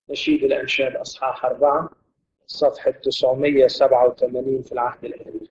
نشيد الأنشاد أصحاح أربعة صفحة 987 في العهد القديم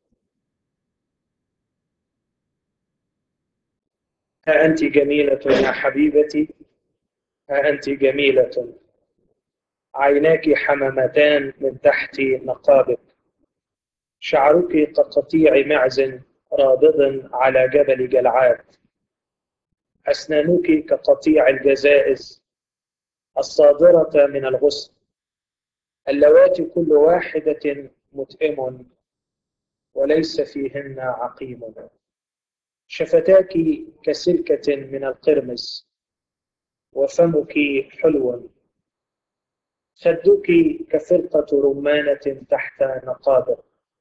ها أنت جميلة يا حبيبتي ها أنت جميلة عيناك حمامتان من تحت نقابك شعرك كقطيع معز رابض على جبل جلعاد أسنانك كقطيع الجزائز الصادرة من الغصن اللواتي كل واحدة متئم وليس فيهن عقيم شفتاك كسلكة من القرمز وفمك حلو خدك كفرقة رمانة تحت نقابه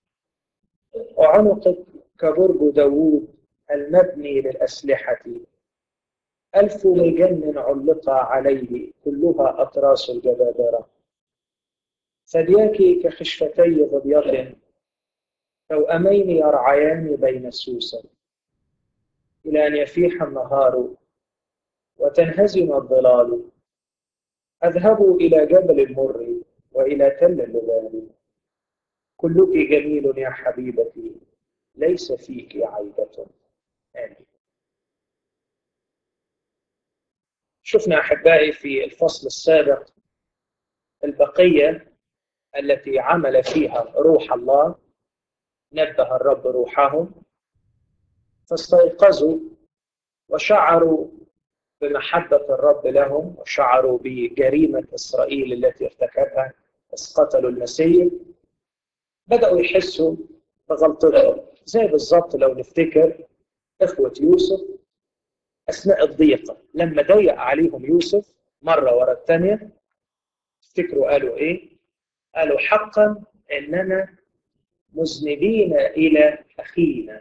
وعنقك كبرج داوود المبني للأسلحة ألف لجن علق عليه كلها أطراس الجبابرة ثدياك كخشفتي ظبية توأمين يرعيان بين السوسن إلى أن يفيح النهار وتنهزم الظلال أذهب إلى جبل المر وإلى تل اللبان كلك جميل يا حبيبتي ليس فيك عيبة آمين شفنا أحبائي في الفصل السابق البقية التي عمل فيها روح الله نبه الرب روحهم فاستيقظوا وشعروا بمحبة الرب لهم وشعروا بجريمة إسرائيل التي ارتكبها بس قتلوا المسيح بدأوا يحسوا بغلطتهم زي بالظبط لو نفتكر إخوة يوسف أثناء الضيقة لما ضيق عليهم يوسف مرة ورا الثانية تفتكروا قالوا إيه؟ قالوا حقا إننا مذنبين إلى أخينا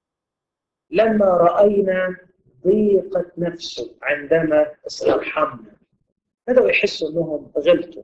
لما رأينا ضيقة نفسه عندما استرحمنا بدأوا يحسوا أنهم غلطوا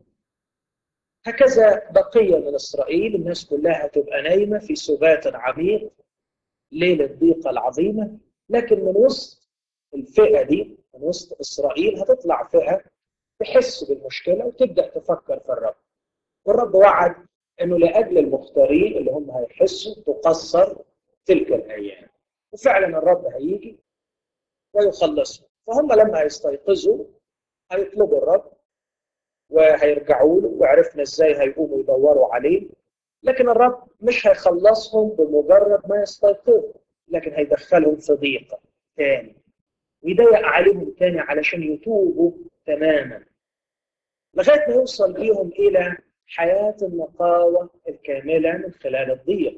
هكذا بقية من إسرائيل الناس كلها تبقى نايمة في سبات عميق ليلة الضيقة العظيمة لكن من وسط الفئة دي من وسط إسرائيل هتطلع فئة تحس بالمشكلة وتبدأ تفكر في الرب والرب وعد أنه لأجل المختارين اللي هم هيحسوا تقصر تلك الأيام وفعلا الرب هيجي ويخلصهم فهم لما هيستيقظوا هيطلبوا الرب وهيرجعوا له وعرفنا ازاي هيقوموا يدوروا عليه لكن الرب مش هيخلصهم بمجرد ما يستيقظوا لكن هيدخلهم في ضيقه تاني ويضيق عليهم تاني علشان يتوبوا تماما لغايه ما يوصل بيهم الى حياه النقاوه الكامله من خلال الضيق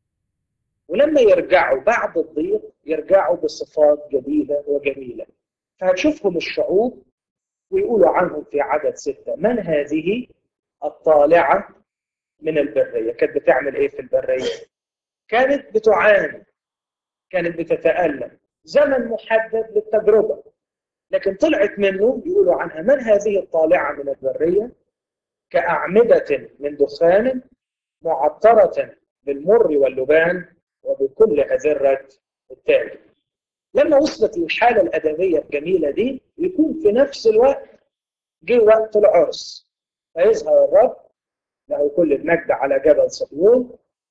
ولما يرجعوا بعد الضيق يرجعوا بصفات جديده وجميله فهتشوفهم الشعوب ويقولوا عنهم في عدد ستة من هذه الطالعة من البرية كانت بتعمل ايه في البرية كانت بتعاني كانت بتتألم زمن محدد للتجربة لكن طلعت منه يقولوا عنها من هذه الطالعة من البرية كأعمدة من دخان معطرة بالمر واللبان وبكل أذرة التاج لما وصلت للحالة الأدبية الجميلة دي يكون في نفس الوقت جه وقت العرس فيظهر الرب له كل المجد على جبل صهيون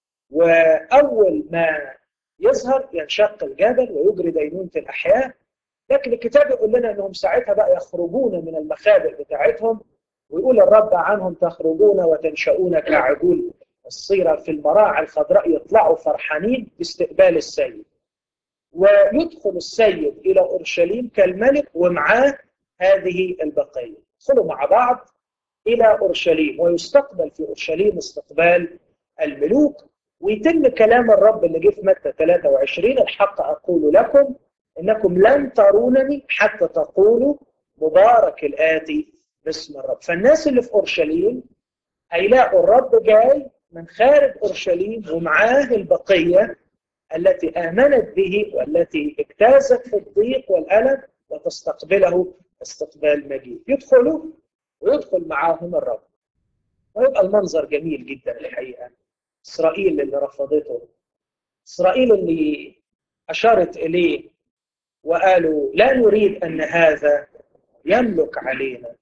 وأول ما يظهر ينشق الجبل ويجري دينونة الأحياء لكن الكتاب يقول لنا أنهم ساعتها بقى يخرجون من المخابئ بتاعتهم ويقول الرب عنهم تخرجون وتنشؤون كعجول الصيرة في المراعي الخضراء يطلعوا فرحانين باستقبال السيد ويدخل السيد إلى أورشليم كالملك ومعاه هذه البقية يدخلوا مع بعض إلى أورشليم ويستقبل في أورشليم استقبال الملوك ويتم كلام الرب اللي جه في متى 23 الحق أقول لكم إنكم لن ترونني حتى تقولوا مبارك الآتي باسم الرب فالناس اللي في أورشليم هيلاقوا الرب جاي من خارج أورشليم ومعاه البقية التي آمنت به والتي اجتازت في الضيق والألم وتستقبله استقبال مجيد يدخلوا ويدخل معاهم الرب ويبقى المنظر جميل جدا الحقيقة إسرائيل اللي رفضته إسرائيل اللي أشارت إليه وقالوا لا نريد أن هذا يملك علينا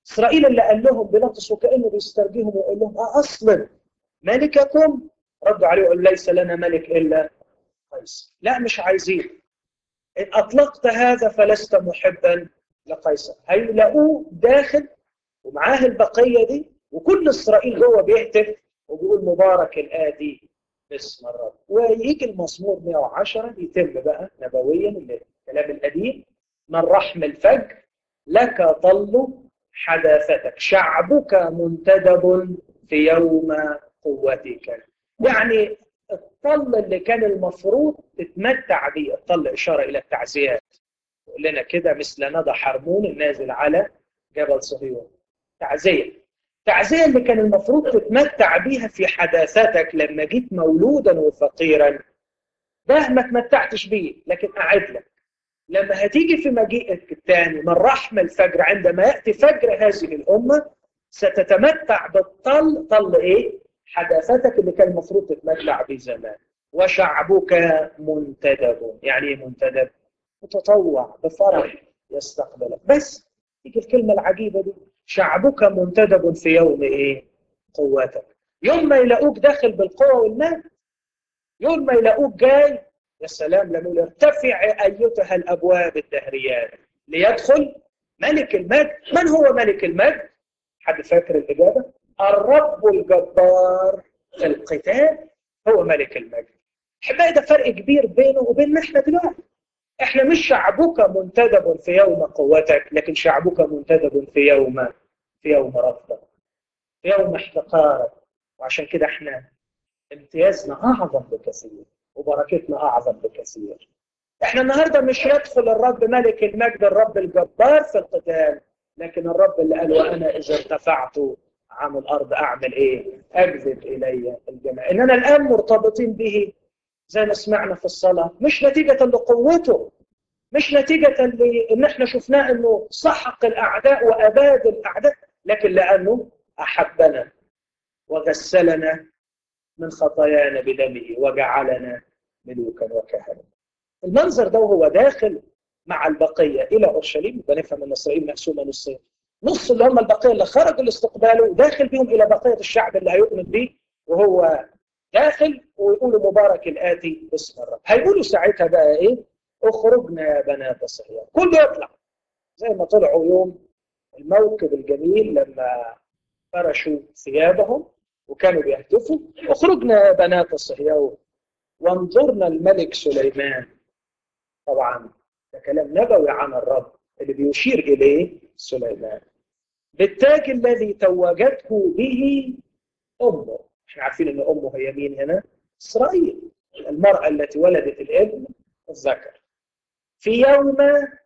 اسرائيل اللي قال لهم بيلاطس وكانه بيسترجيهم ويقول لهم اه اصلا ملككم ردوا عليه وقالوا ليس لنا ملك الا قيصر لا مش عايزين ان اطلقت هذا فلست محبا لقيصر هيلاقوه داخل ومعاه البقيه دي وكل اسرائيل جوه بيهتف وبيقول مبارك الاتي باسم الرب ويجي المزمور 110 يتم بقى نبويا الكلام القديم من رحم الفجر لك ضل حداثتك شعبك منتدب في يوم قوتك يعني الطل اللي كان المفروض تتمتع به الطل إشارة إلى التعزيات يقول لنا كده مثل ندى حرمون النازل على جبل صهيون تعزية التعزية اللي كان المفروض تتمتع بيها في حداثتك لما جيت مولودا وفقيرا ده ما تمتعتش بيه لكن أعد لك لما هتيجي في مجيئك الثاني من رحم الفجر عندما يأتي فجر هذه الأمة ستتمتع بالطل طل إيه؟ حداثتك اللي كان المفروض تتمتع به زمان وشعبك منتدب يعني ايه منتدب؟ متطوع بفرح يستقبلك بس تيجي الكلمة العجيبة دي شعبك منتدب في يوم ايه؟ قوتك يوم ما يلاقوك داخل بالقوة والمال يوم ما يلاقوك جاي يا سلام لما يرتفع ايتها الابواب الدهريات ليدخل ملك المجد من هو ملك المجد؟ حد فاكر الاجابه؟ الرب الجبار في القتال هو ملك المجد. احبائي ده فرق كبير بينه وبيننا احنا دلوقتي. احنا مش شعبك منتدب في يوم قوتك لكن شعبك منتدب في يوم في يوم رفضك. في يوم احتقارك وعشان كده احنا امتيازنا اعظم بكثير وبركتنا اعظم بكثير. احنا النهارده مش يدخل الرب ملك المجد الرب الجبار في القتال لكن الرب اللي قال وانا اذا ارتفعت عن الارض اعمل ايه؟ اجذب الي الجماعه، اننا الان مرتبطين به زي ما سمعنا في الصلاه مش نتيجه لقوته مش نتيجه لان احنا شفناه انه سحق الاعداء واباد الاعداء لكن لانه احبنا وغسلنا من خطايانا بدمه وجعلنا ملوكا وكهنه. المنظر ده وهو داخل مع البقيه الى اورشليم يبقى نفهم ان اسرائيل مقسومه نصين نص اللي هم البقيه اللي خرجوا لاستقباله داخل بيهم الى بقيه الشعب اللي هيؤمن به وهو داخل ويقولوا مبارك الاتي باسم الرب هيقولوا ساعتها بقى ايه اخرجنا يا بنات صهيون كله يطلع زي ما طلعوا يوم الموكب الجميل لما فرشوا ثيابهم وكانوا بيهتفوا اخرجنا يا بنات صهيون وانظرنا الملك سليمان طبعا ده كلام نبوي عن الرب اللي بيشير اليه سليمان بالتاج الذي توجته به امه احنا عارفين ان امه هي مين هنا اسرائيل المراه التي ولدت الابن الذكر في يوم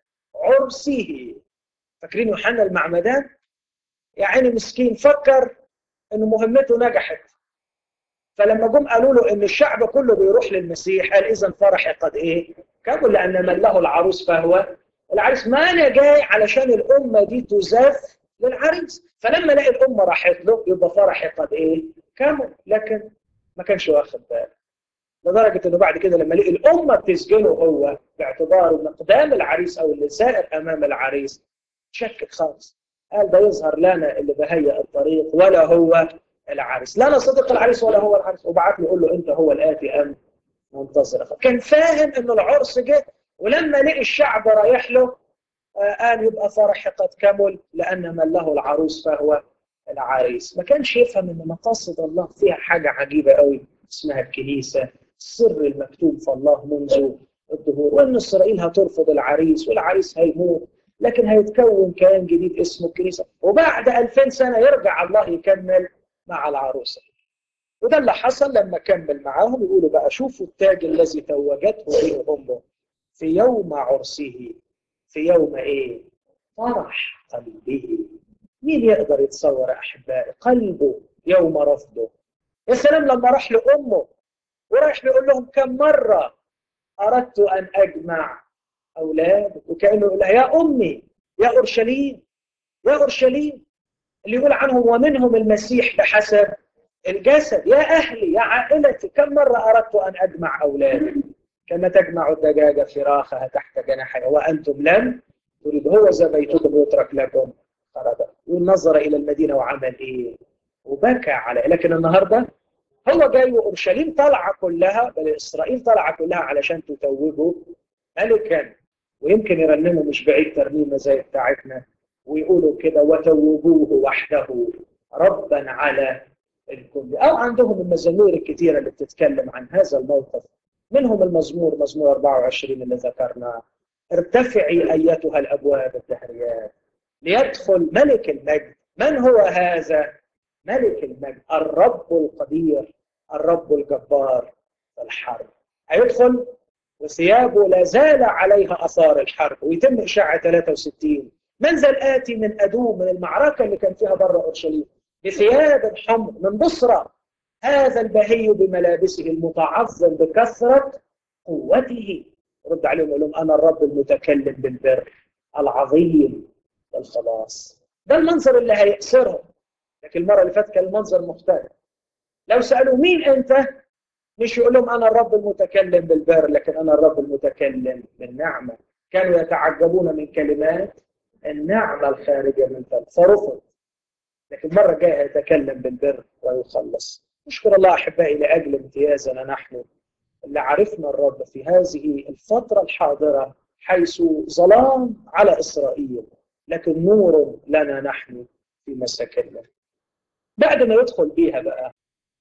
عرسه فاكرين يوحنا المعمدان يا عيني مسكين فكر ان مهمته نجحت فلما جم قالوا له ان الشعب كله بيروح للمسيح قال اذا فرحي قد ايه؟ كمل لان من له العروس فهو العريس ما انا جاي علشان الامه دي تزاف للعريس فلما لقي الامه راحت له يبقى فرحي قد ايه؟ كمل لكن ما كانش واخد باله لدرجه انه بعد كده لما لقي الامه بتسجنه هو باعتباره مقدام العريس او اللي سائر امام العريس شكك خالص قال ده يظهر لنا اللي بهيئ الطريق ولا هو العريس لا انا صديق العريس ولا هو العريس وبعت له يقول له انت هو الاتي ام منتظر كان فاهم انه العرس جه ولما لقي الشعب رايح له قال يبقى فرح قد كمل لان من له العروس فهو العريس ما كانش يفهم ان مقاصد الله فيها حاجه عجيبه قوي اسمها الكنيسه السر المكتوب في الله منذ الظهور وان اسرائيل هترفض العريس والعريس هيموت لكن هيتكون كيان جديد اسمه الكنيسه وبعد 2000 سنه يرجع الله يكمل مع العروسه وده اللي حصل لما كمل معاهم يقولوا بقى شوفوا التاج الذي توجته به امه في يوم عرسه في يوم ايه؟ فرح قلبه مين يقدر يتصور احبائي قلبه يوم رفضه يا سلام لما راح لامه وراح بيقول لهم كم مره اردت ان اجمع اولاد وكانه يقول لها يا امي يا اورشليم يا اورشليم اللي يقول عنهم ومنهم المسيح بحسب الجسد يا اهلي يا عائلتي كم مره اردت ان اجمع اولادي كما تجمع الدجاجه فراخها تحت جناحها وانتم لم تريد هو ذا بيتكم يترك لكم خربت ونظر الى المدينه وعمل ايه وبكى عليه لكن النهارده هو جاي واورشليم طالعه كلها بل اسرائيل طالعه كلها علشان تتوجه ملكا ويمكن يرنموا مش بعيد ترنيمه زي بتاعتنا ويقولوا كده وتوجوه وحده ربا على الكل او عندهم المزامير الكثيره اللي بتتكلم عن هذا الموقف منهم المزمور مزمور 24 اللي ذكرناه ارتفعي ايتها الابواب الدهريات ليدخل ملك المجد من هو هذا ملك المجد الرب القدير الرب الجبار في الحرب هيدخل وثيابه لا زال عليها اثار الحرب ويتم اشاعه 63 من ذا الاتي من ادوم من المعركه اللي كان فيها بره اورشليم بثياب حمر من بصرى هذا البهي بملابسه المتعظم بكثره قوته رد عليهم يقول لهم انا الرب المتكلم بالبر العظيم والخلاص ده المنظر اللي هيأسرهم لكن المره اللي فاتت كان المنظر مختلف لو سالوا مين انت مش يقول لهم انا الرب المتكلم بالبر لكن انا الرب المتكلم بالنعمه كانوا يتعجبون من كلمات النعمه الخارجه من فم فرفض لكن المره الجايه يتكلم بالبر ويخلص نشكر الله احبائي لاجل امتيازنا نحن اللي عرفنا الرب في هذه الفتره الحاضره حيث ظلام على اسرائيل لكن نور لنا نحن في مساكننا بعد ما يدخل بيها بقى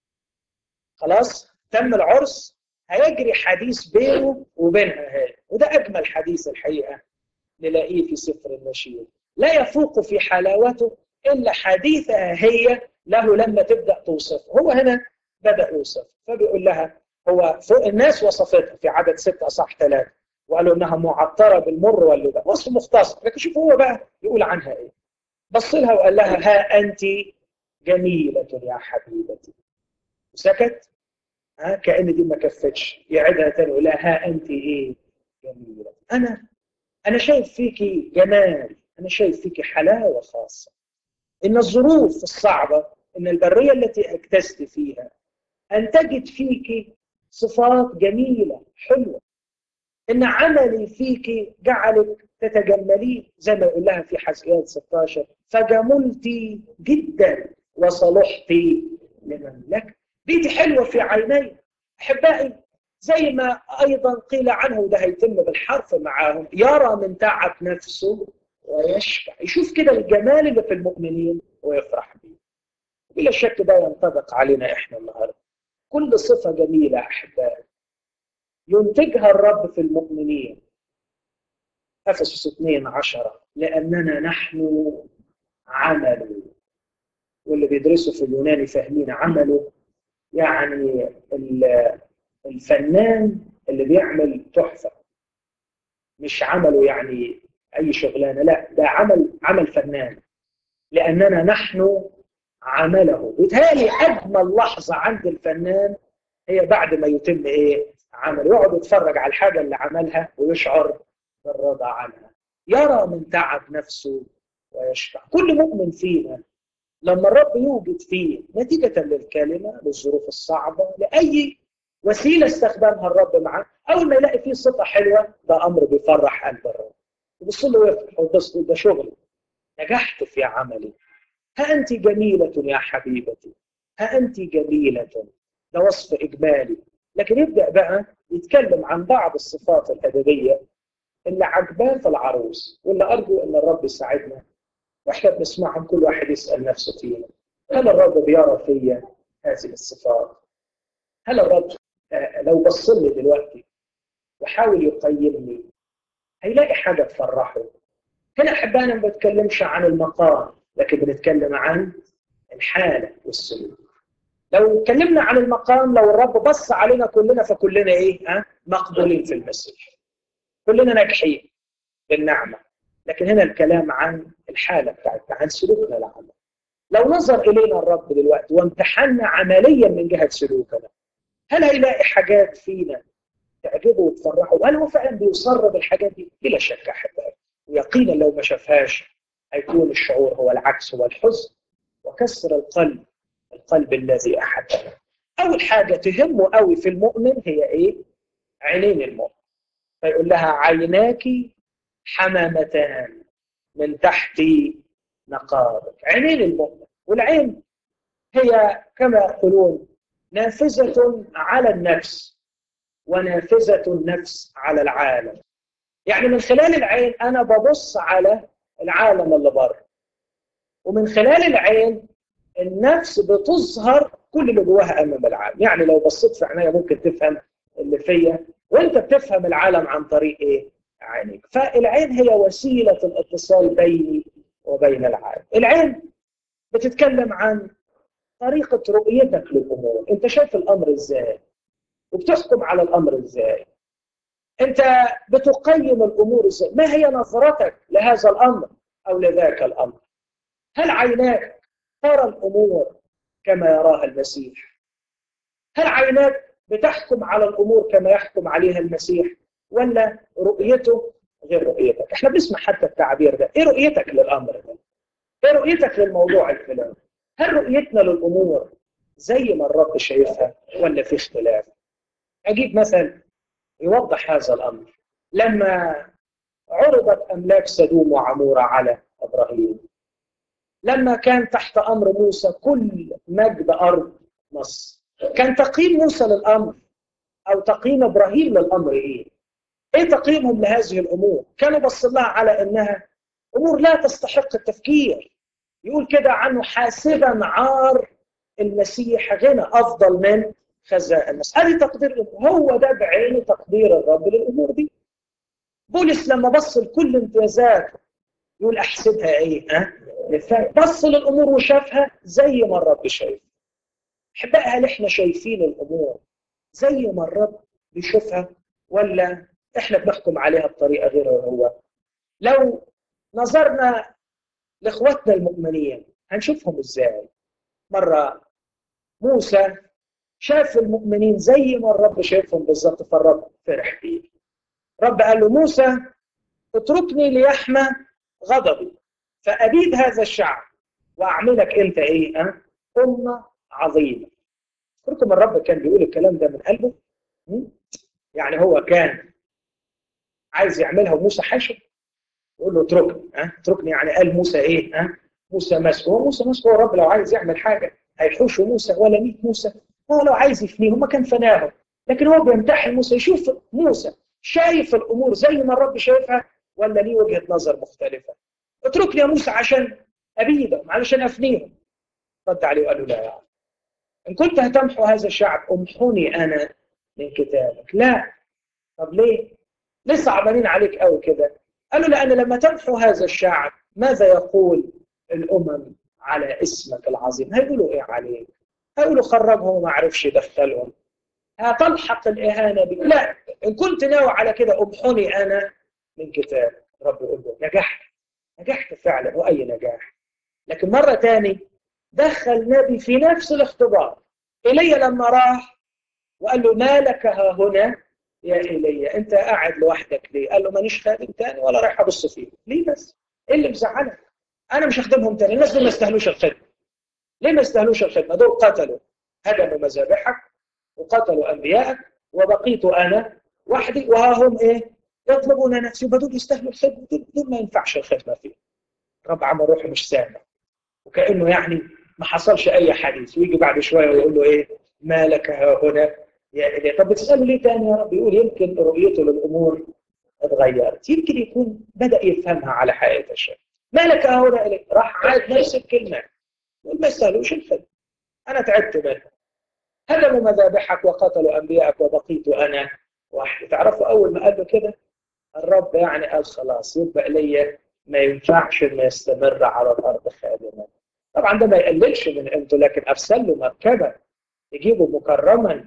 خلاص تم العرس هيجري حديث بينه وبينها هي وده اجمل حديث الحقيقه نلاقيه في سفر النشيد لا يفوق في حلاوته الا حديثها هي له لما تبدا توصفه هو هنا بدا يوصف فبيقول لها هو فوق الناس وصفتها في عدد ستة اصح ثلاثة وقالوا انها معطره بالمر واللبن وصف مختصر لكن شوف هو بقى يقول عنها ايه بص لها وقال لها ها انت جميله يا حبيبتي وسكت ها كان دي ما كفتش يعيدها تاني يقول لها ها انت ايه جميله انا انا شايف فيكي جمال انا شايف فيكي حلاوه خاصه ان الظروف الصعبه ان البريه التي اجتزت فيها انتجت فيكي صفات جميله حلوه ان عملي فيك جعلك تتجملين زي ما يقول لها في حزقيات 16 فجملتي جدا وصلحتي لمملكه بيتي حلوه في عيني احبائي زي ما ايضا قيل عنه وده هيتم بالحرف معاهم يرى من تعب نفسه ويشبع يشوف كده الجمال اللي في المؤمنين ويفرح بيه بلا شك ده ينطبق علينا احنا النهارده كل صفه جميله احبائي ينتجها الرب في المؤمنين افسس 2 10 لاننا نحن عمل واللي بيدرسوا في اليوناني فاهمين عمله يعني الفنان اللي بيعمل تحفه مش عمله يعني اي شغلانه لا ده عمل عمل فنان لاننا نحن عمله بيتهيألي اجمل لحظه عند الفنان هي بعد ما يتم ايه عمل يقعد يتفرج على الحاجة اللي عملها ويشعر بالرضا عنها يرى من تعب نفسه ويشبع كل مؤمن فينا لما الرب يوجد فيه نتيجة للكلمة للظروف الصعبة لأي وسيلة استخدمها الرب معاه أول ما يلاقي فيه صفة حلوة ده أمر بيفرح قلب الرب يبص له ويفرح ويبص له ده شغلي نجحت في عملي ها أنت جميلة يا حبيبتي ها أنت جميلة ده وصف إجمالي لكن يبدا بقى يتكلم عن بعض الصفات الادبيه اللي عجباه في العروس واللي ارجو ان الرب يساعدنا واحنا بنسمعهم كل واحد يسال نفسه فينا هل الرب بيرى فيا هذه الصفات؟ هل الرب لو بص لي دلوقتي وحاول يقيمني هيلاقي حاجه تفرحه هنا احبائنا ما بتكلمش عن المقام لكن بنتكلم عن الحاله والسلوك لو اتكلمنا عن المقام لو الرب بص علينا كلنا فكلنا ايه ها مقبولين في المسيح كلنا ناجحين بالنعمه لكن هنا الكلام عن الحاله بتاعتنا عن سلوكنا العمل لو نظر الينا الرب دلوقتي وامتحنا عمليا من جهه سلوكنا هل هيلاقي حاجات فينا تعجبه وتفرحه وهل هو فعلا بيصر بالحاجات دي بلا شك احبائي ويقينا لو ما شافهاش هيكون الشعور هو العكس هو الحزن وكسر القلب القلب الذي احبنا اول حاجه تهمه قوي في المؤمن هي ايه عينين المؤمن فيقول لها عيناك حمامتان من تحت نقارب عينين المؤمن والعين هي كما يقولون نافذة على النفس ونافذة النفس على العالم يعني من خلال العين أنا ببص على العالم اللي بره ومن خلال العين النفس بتظهر كل اللي جواها امام العالم يعني لو بصيت في عينيا ممكن تفهم اللي فيا وانت بتفهم العالم عن طريق ايه عينيك فالعين هي وسيله الاتصال بيني وبين العالم العين بتتكلم عن طريقه رؤيتك للامور انت شايف الامر ازاي وبتحكم على الامر ازاي انت بتقيم الامور ازاي ما هي نظرتك لهذا الامر او لذاك الامر هل عيناك ترى الامور كما يراها المسيح هل عيناك بتحكم على الامور كما يحكم عليها المسيح ولا رؤيته غير رؤيتك احنا بنسمع حتى التعبير ده ايه رؤيتك للامر ده ايه رؤيتك للموضوع الفلاني هل رؤيتنا للامور زي ما الرب شايفها ولا في اختلاف اجيب مثل يوضح هذا الامر لما عرضت املاك سدوم وعموره على ابراهيم لما كان تحت امر موسى كل مجد ارض مصر كان تقييم موسى للامر او تقييم ابراهيم للامر ايه؟ ايه تقييمهم لهذه الامور؟ كانوا بص لها على انها امور لا تستحق التفكير يقول كده عنه حاسبا عار المسيح غنى افضل من خزائن مصر هذه تقدير هو ده بعينه تقدير الرب للامور دي بولس لما بص لكل امتيازاته يقول احسبها ايه ها بص للامور وشافها زي ما الرب شايف احبائي هل احنا شايفين الامور زي ما الرب بيشوفها ولا احنا بنحكم عليها بطريقه غير هو لو نظرنا لاخواتنا المؤمنين هنشوفهم ازاي مره موسى شاف المؤمنين زي ما الرب شايفهم بالظبط فالرب فرح بيه رب قال له موسى اتركني ليحمى غضبي فأبيد هذا الشعب وأعملك أنت إيه؟ أه؟ أمة عظيمة. فكركم الرب كان بيقول الكلام ده من قلبه؟ يعني هو كان عايز يعملها وموسى حاشر يقول له اتركني ها أه؟ اتركني يعني قال موسى ايه ها أه؟ موسى مسكه هو موسى مسكه هو الرب لو عايز يعمل حاجه هيحوش موسى ولا 100 موسى هو لو عايز يفنيهم ما كان فناهم لكن هو بيمتحن موسى يشوف موسى شايف الامور زي ما الرب شايفها ولا ليه وجهه نظر مختلفه اتركني يا موسى عشان ابيدهم علشان افنيهم رد عليه وقال له لا يا عم ان كنت هتمحو هذا الشعب امحوني انا من كتابك لا طب ليه ليه صعبانين عليك قوي كده قال له لان لما تمحو هذا الشعب ماذا يقول الامم على اسمك العظيم هيقولوا ايه عليك هيقولوا خرجهم وما عرفش يدخلهم هتلحق الاهانه بك لا ان كنت ناوي على كده امحني انا من كتاب رب يقول له نجحت نجحت فعلا واي نجاح لكن مره تاني دخل نبي في نفس الاختبار ايليا لما راح وقال له ما لك ها هنا يا ايليا انت قاعد لوحدك ليه؟ قال له مانيش خادم تاني ولا رايح ابص فيه ليه بس؟ ايه اللي مزعلك؟ انا مش هخدمهم تاني الناس دول ما يستاهلوش الخدمه ليه ما يستاهلوش الخدمه؟ دول قتلوا هدموا مذابحك وقتلوا انبيائك وبقيت انا وحدي وها هم ايه؟ يطلبون نفسي يبقى دول يستاهلوا الخدمه دول ما ينفعش الخدمه فيه. رب عمل روحي مش سامع وكانه يعني ما حصلش اي حديث ويجي بعد شويه ويقول له ايه؟ ما لك ها هنا يا إليه طب بتساله ليه تاني يا رب؟ يقول يمكن رؤيته للامور اتغيرت يمكن يكون بدا يفهمها على حقيقه الشيء. ما لك ها هنا إليه؟ راح عاد نفس الكلمه يقول ما يستاهلوش الخدمه انا تعبت منهم هدموا مذابحك وقتلوا انبيائك وبقيت انا وحدي تعرفوا اول ما قال له كده الرب يعني قال خلاص يبقى ليا ما ينفعش انه يستمر على الارض خادما طبعا ده ما يقللش من قيمته لكن ارسل له مركبه يجيبه مكرما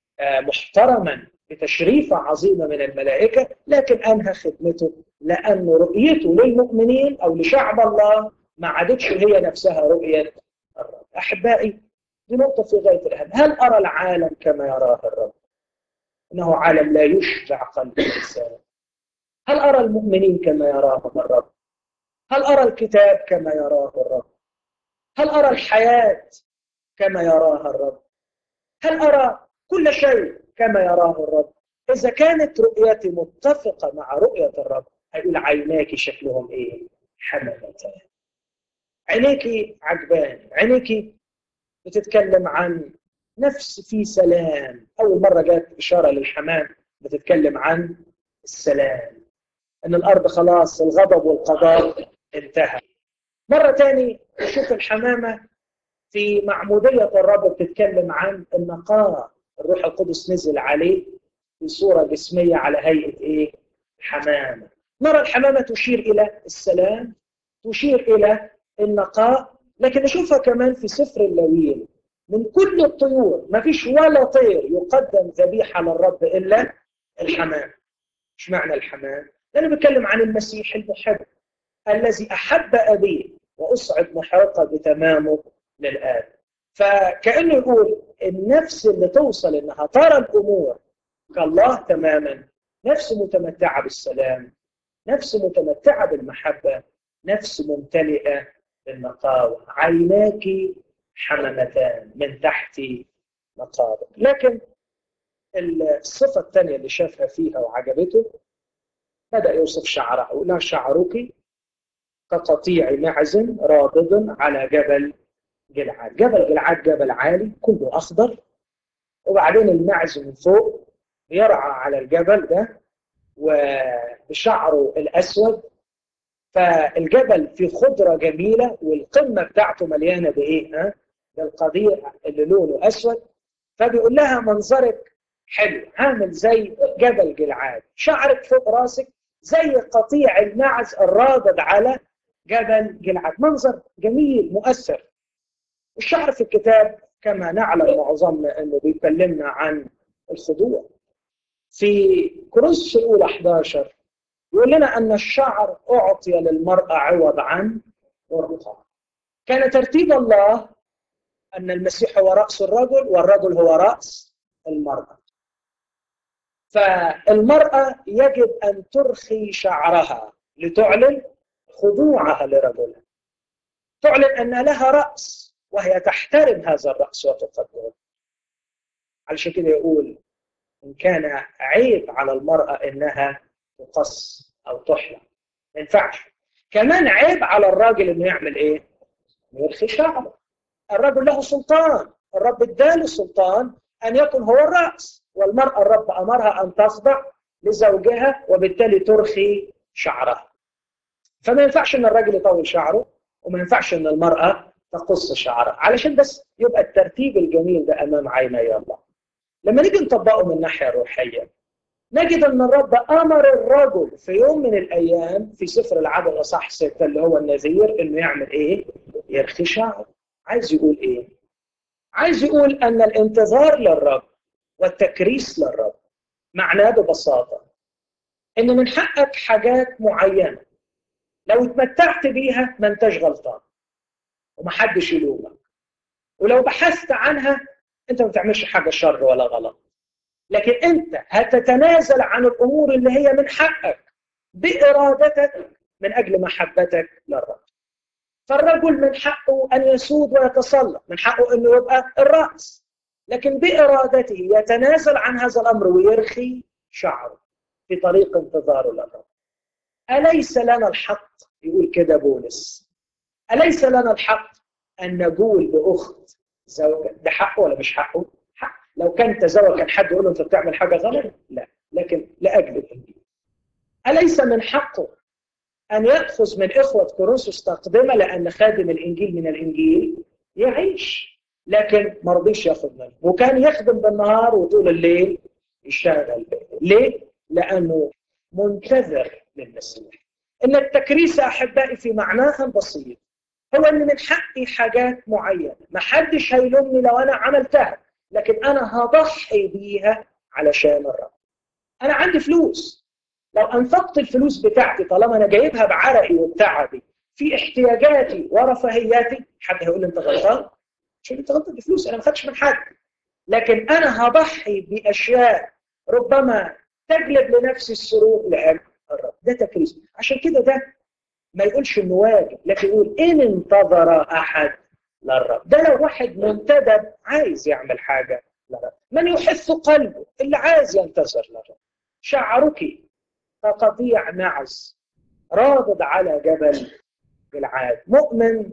محترما بتشريفه عظيمه من الملائكه لكن انهى خدمته لان رؤيته للمؤمنين او لشعب الله ما عادتش هي نفسها رؤيه الرب احبائي دي نقطه في غايه الاهم هل ارى العالم كما يراه الرب انه عالم لا يشبع قلب الانسان هل ارى المؤمنين كما يراهم الرب هل ارى الكتاب كما يراه الرب هل ارى الحياه كما يراها الرب هل ارى كل شيء كما يراه الرب اذا كانت رؤيتي متفقه مع رؤيه الرب هيقول عيناك شكلهم ايه حملتان عينيكي عجباني عينيكي بتتكلم عن نفس في سلام أول مرة جت إشارة للحمام بتتكلم عن السلام ان الارض خلاص الغضب والقضاء انتهى مرة تاني نشوف الحمامة في معمودية الرب بتتكلم عن النقاء الروح القدس نزل عليه في صورة جسمية على هيئة ايه؟ حمامة نرى الحمامة تشير إلى السلام تشير إلى النقاء لكن نشوفها كمان في سفر اللويين من كل الطيور ما فيش ولا طير يقدم ذبيحة للرب إلا الحمام ايش معنى الحمام؟ لأنه بتكلم عن المسيح المحب الذي أحب أبيه وأصعد محرقة بتمامه للآب فكأنه يقول النفس اللي توصل إنها ترى الأمور كالله تماما نفس متمتعة بالسلام نفس متمتعة بالمحبة نفس ممتلئة بالنقاوة عيناك حمامتان من تحت نقابك لكن الصفة الثانية اللي شافها فيها وعجبته بدأ يوصف شعره لا شعرك كقطيع معز رابض على جبل جلعاد جبل جلعاد جبل عالي كله أخضر وبعدين المعز من فوق يرعى على الجبل ده وبشعره الأسود فالجبل في خضرة جميلة والقمة بتاعته مليانة بإيه؟ ها؟ بالقضيع اللي لونه أسود فبيقول لها منظرك حلو عامل زي جبل جلعاد شعرك فوق راسك زي قطيع المعز الرابض على جبل جلعاد منظر جميل مؤثر الشعر في الكتاب كما نعلم معظمنا انه بيكلمنا عن الخضوع في كورنثوس الاولى 11 يقول لنا ان الشعر اعطي للمراه عوض عن ورقها كان ترتيب الله ان المسيح هو راس الرجل والرجل هو راس المراه فالمراه يجب ان ترخي شعرها لتعلن خضوعها لرجلها تعلن ان لها راس وهي تحترم هذا الراس وتقدره علشان كده يقول ان كان عيب على المراه انها تقص او تحلق ما ينفعش كمان عيب على الراجل انه يعمل ايه؟ يرخي شعره الرجل له سلطان الرب اداله سلطان ان يكون هو الراس والمراه الرب امرها ان تخضع لزوجها وبالتالي ترخي شعرها فما ينفعش ان الراجل يطول شعره وما ينفعش ان المراه تقص شعرها علشان بس يبقى الترتيب الجميل ده امام عيني الله لما نيجي نطبقه من الناحيه الروحيه نجد ان الرب امر الرجل في يوم من الايام في سفر العدد اصح سته اللي هو النذير انه يعمل ايه؟ يرخي شعره. عايز يقول ايه؟ عايز يقول ان الانتظار للرب والتكريس للرب معناه ببساطه ان من حقك حاجات معينه لو اتمتعت بيها ما انتش غلطان ومحدش يلومك ولو بحثت عنها انت ما بتعملش حاجه شر ولا غلط لكن انت هتتنازل عن الامور اللي هي من حقك بارادتك من اجل محبتك للرب فالرجل من حقه ان يسود ويتسلط من حقه انه يبقى الراس لكن بارادته يتنازل عن هذا الامر ويرخي شعره في طريق انتظاره للرب اليس لنا الحق يقول كده بولس اليس لنا الحق ان نقول باخت زوجة ده حقه ولا مش حقه؟ حق لو كان تزوج كان حد يقول له انت بتعمل حاجه غلط؟ لا لكن لاجل الانجيل اليس من حقه ان ياخذ من اخوه كورنثوس تقدمه لان خادم الانجيل من الانجيل يعيش لكن ما رضيش ياخذ منه وكان يخدم بالنهار وطول الليل يشتغل ليه؟ لانه منتظر للمسيح ان التكريس احبائي في معناها البسيط هو ان من حقي حاجات معينه ما حدش هيلومني لو انا عملتها لكن انا هضحي بيها علشان الرب انا عندي فلوس لو انفقت الفلوس بتاعتي طالما انا جايبها بعرقي وبتعبي في احتياجاتي ورفاهياتي حد هيقول لي انت غلطان عشان انت غلطان بفلوس انا ما خدتش من حد لكن انا هضحي باشياء ربما تجلب لنفسي السرور لاجل الرب ده تكريس عشان كده ده ما يقولش انه واجب لكن يقول ان انتظر احد للرب ده لو واحد منتدب عايز يعمل حاجه للرب من يحث قلبه اللي عايز ينتظر للرب شعرك كقطيع معز رابض على جبل جلعاد مؤمن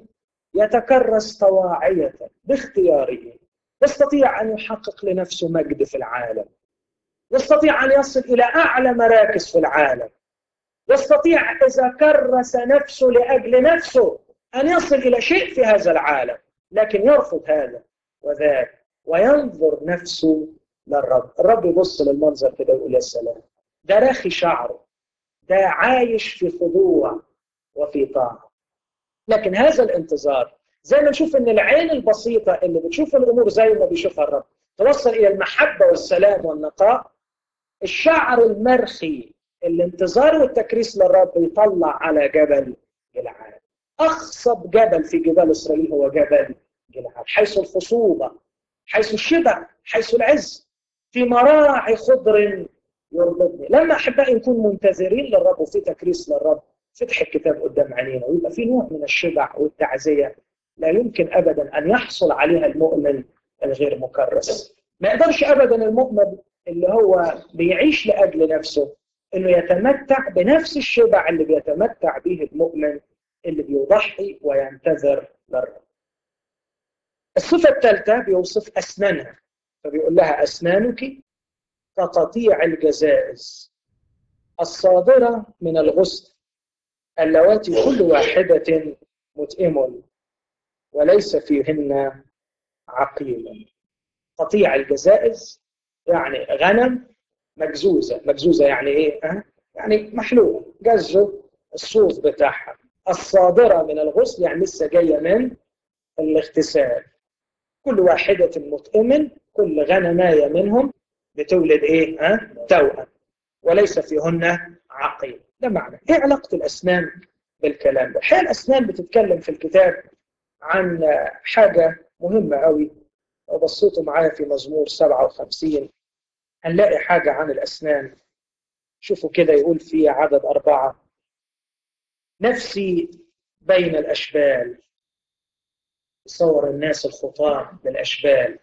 يتكرس طواعية باختياره يستطيع أن يحقق لنفسه مجد في العالم يستطيع أن يصل إلى أعلى مراكز في العالم يستطيع إذا كرس نفسه لأجل نفسه أن يصل إلى شيء في هذا العالم لكن يرفض هذا وذاك وينظر نفسه للرب الرب يبص للمنظر كده ويقول يا سلام ده راخي شعره ده عايش في خضوع وفي طاعة لكن هذا الانتظار زي ما نشوف ان العين البسيطة اللي بتشوف الامور زي ما بيشوفها الرب توصل الى المحبة والسلام والنقاء الشعر المرخي الانتظار والتكريس للرب يطلع على جبل جلعاد اخصب جبل في جبال اسرائيل هو جبل جلعاد حيث الخصوبة حيث الشبع حيث العز في مراعي خضر يربطني لما احبائي نكون منتظرين للرب وفي تكريس للرب فتح الكتاب قدام عينينا ويبقى في نوع من الشبع والتعزيه لا يمكن ابدا ان يحصل عليها المؤمن الغير مكرس ما يقدرش ابدا المؤمن اللي هو بيعيش لاجل نفسه انه يتمتع بنفس الشبع اللي بيتمتع به المؤمن اللي بيضحي وينتظر للرب الصفه الثالثه بيوصف اسنانها فبيقول لها اسنانك كقطيع الجزائز الصادره من الغصن اللواتي كل واحده متئم وليس فيهن عقيم قطيع الجزائز يعني غنم مجزوزة مجزوزة يعني ايه أه؟ يعني محلوقة جزوا الصوف بتاعها الصادرة من الغسل يعني لسه جاية من الاغتسال كل واحدة مطئم كل غنماية منهم بتولد ايه أه؟ توأم وليس فيهن عقيم ده معنى ايه علاقة الأسنان بالكلام ده الحقيقة الأسنان بتتكلم في الكتاب عن حاجة مهمة قوي لو بصيتوا معايا في مزمور 57 هنلاقي حاجة عن الأسنان شوفوا كده يقول في عدد أربعة نفسي بين الأشبال صور الناس الخطاة بالأشبال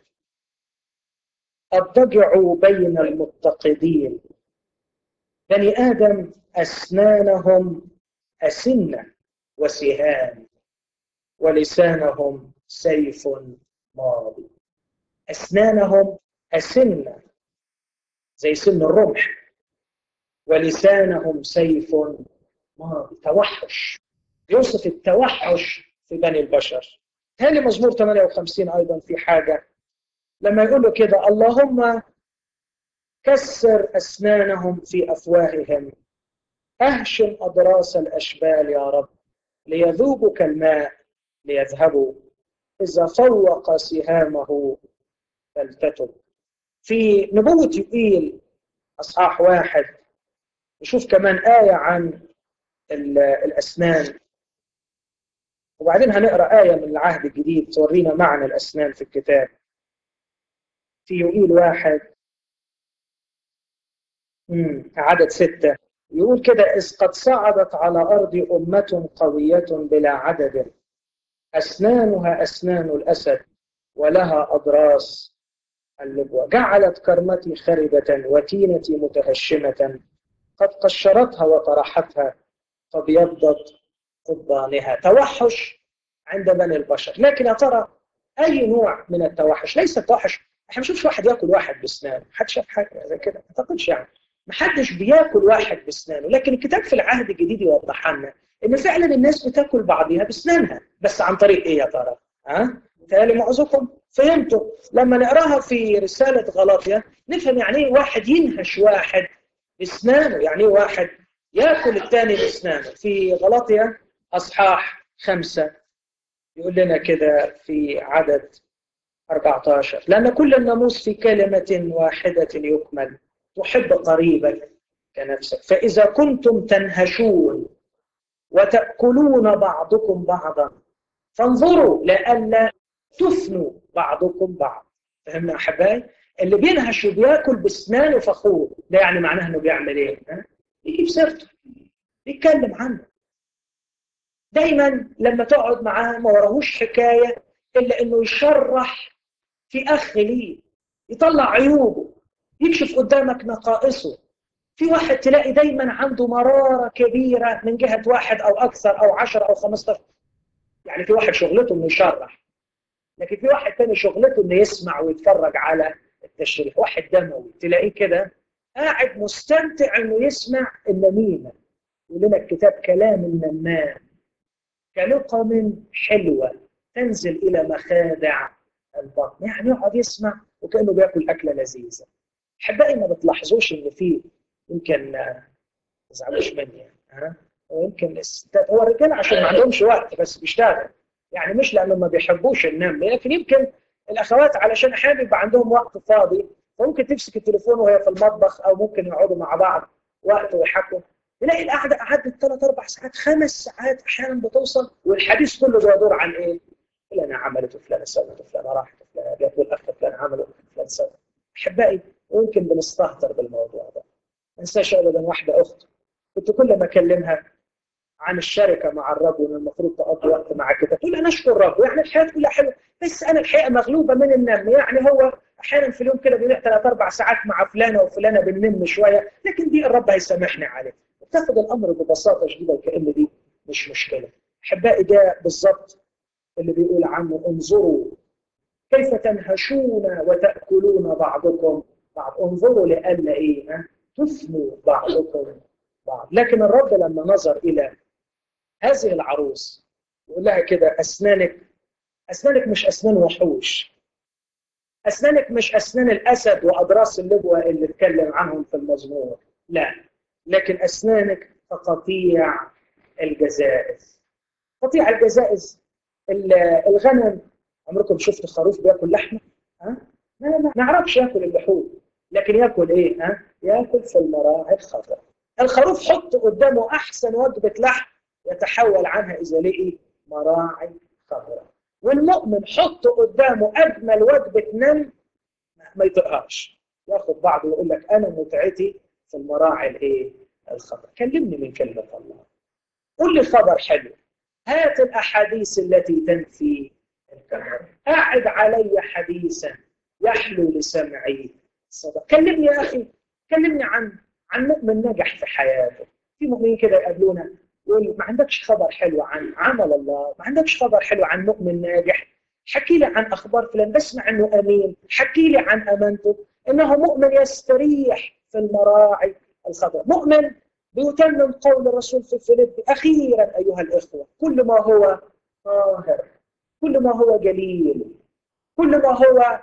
أضجع بين المتقدين بني آدم أسنانهم أسنة وسهام ولسانهم سيف ماضي أسنانهم أسنة زي سن الرمح ولسانهم سيف ماضي توحش يوصف التوحش في بني البشر هل مزمور 58 أيضا في حاجة لما يقول له كده اللهم كسر أسنانهم في أفواههم أهشم أضراس الأشبال يا رب ليذوبوا كالماء ليذهبوا إذا فوق سهامه فلتتب في نبوة يقيل أصحاح واحد نشوف كمان آية عن الأسنان وبعدين هنقرأ آية من العهد الجديد تورينا معنى الأسنان في الكتاب في يقيل واحد عدد ستة يقول كده إذ قد صعدت على أرض أمة قوية بلا عدد أسنانها أسنان الأسد ولها أضراس اللبوة جعلت كرمتي خربة وتينتي متهشمة قد قشرتها وطرحتها فابيضت قضبانها توحش عند بني البشر لكن يا ترى أي نوع من التوحش ليس التوحش احنا ما نشوفش واحد ياكل واحد باسنانه حد شاف حاجه زي كده ما اعتقدش يعني ما حدش بياكل واحد باسنانه لكن الكتاب في العهد الجديد يوضح لنا ان فعلا الناس بتاكل بعضها باسنانها بس عن طريق ايه يا ترى ها تالي معظكم فهمتوا لما نقراها في رساله غلاطيا نفهم يعني ايه واحد ينهش واحد باسنانه يعني ايه واحد ياكل الثاني باسنانه في غلاطيا اصحاح خمسة يقول لنا كده في عدد 14 لأن كل الناموس في كلمة واحدة يكمل تحب قريبك كنفسك فإذا كنتم تنهشون وتأكلون بعضكم بعضا فانظروا لئلا تفنوا بعضكم بعض فهمنا أحبائي اللي بينهش وبياكل باسنانه فخور ده يعني معناه انه بيعمل ايه؟ يجيب سيرته يتكلم عنه دايما لما تقعد معاه ما وراهوش حكايه الا انه يشرح في اخ ليه يطلع عيوبه يكشف قدامك نقائصه في واحد تلاقي دايما عنده مرارة كبيرة من جهة واحد أو أكثر أو عشر أو خمستاشر يعني في واحد شغلته انه يشرح لكن في واحد تاني شغلته انه يسمع ويتفرج على التشريح واحد دموي تلاقيه كده قاعد مستمتع انه يسمع النميمه يقول لنا الكتاب كلام النمام كلقم حلوه تنزل الى مخادع البطن يعني يقعد يسمع وكانه بياكل اكله لذيذه احبائي ما بتلاحظوش ان في يمكن ما تزعلوش مني يعني ها ويمكن الستات هو الرجال عشان ما عندهمش وقت بس بيشتغل يعني مش لانهم ما بيحبوش النوم لكن يمكن الاخوات علشان احيانا بيبقى عندهم وقت فاضي فممكن تمسك التليفون وهي في المطبخ او ممكن يقعدوا مع بعض وقت ويحكوا تلاقي القعده قعدت ثلاث اربع ساعات خمس ساعات احيانا بتوصل والحديث كله بيدور عن ايه؟ فلانه عملت وفلانه سوت وفلانه راحت وفلانه جت والاخ فلان عمل وفلان سوى احبائي ممكن بنستهتر بالموضوع ده ما انساش ابدا واحده اخت كنت كل ما اكلمها عن الشركه مع الرب وان المفروض تقضي وقت مع كده تقول انا اشكر الرب يعني الحياه كلها حلوه بس انا الحقيقه مغلوبه من النم يعني هو احيانا في اليوم كده بنقعد ثلاث اربع ساعات مع فلانه وفلانه بننم شويه لكن دي الرب هيسامحني عليه بتاخد الامر ببساطه شديده وكان دي مش مشكله احبائي ده بالظبط اللي بيقول عنه انظروا كيف تنهشون وتاكلون بعضكم بعض انظروا لئلا ايه تفنوا بعضكم بعض لكن الرب لما نظر الى هذه العروس يقول لها كده اسنانك اسنانك مش اسنان وحوش اسنانك مش اسنان الاسد واضراس اللبوه اللي اتكلم عنهم في المزمور لا لكن اسنانك كقطيع الجزائز قطيع الجزائز الغنم عمركم شفت خروف بياكل لحمه؟ ها؟ ما ما نعرفش ياكل اللحوم لكن ياكل ايه؟ ها؟ ياكل في المراعي الخضراء الخروف حط قدامه احسن وجبه لحم يتحول عنها اذا لقي مراعي خضراء والمؤمن حط قدامه اجمل وجبه نم ما يطقهاش ياخد بعضه ويقول لك انا متعتي في المراعي الايه؟ الخضراء كلمني من كلمه الله قول لي خبر حلو هات الاحاديث التي تنفي الكفر اعد علي حديثا يحلو لسمعي الصدق كلمني يا اخي كلمني عن عن مؤمن نجح في حياته في مؤمنين كده يقابلونا يقول ما عندكش خبر حلو عن عمل الله ما عندكش خبر حلو عن مؤمن ناجح حكي لي عن اخبار فلان بسمع انه امين حكي لي عن امانته انه مؤمن يستريح في المراعي الخضراء مؤمن بيتمم قول الرسول في فيليب اخيرا ايها الاخوه كل ما هو طاهر كل ما هو جليل كل ما هو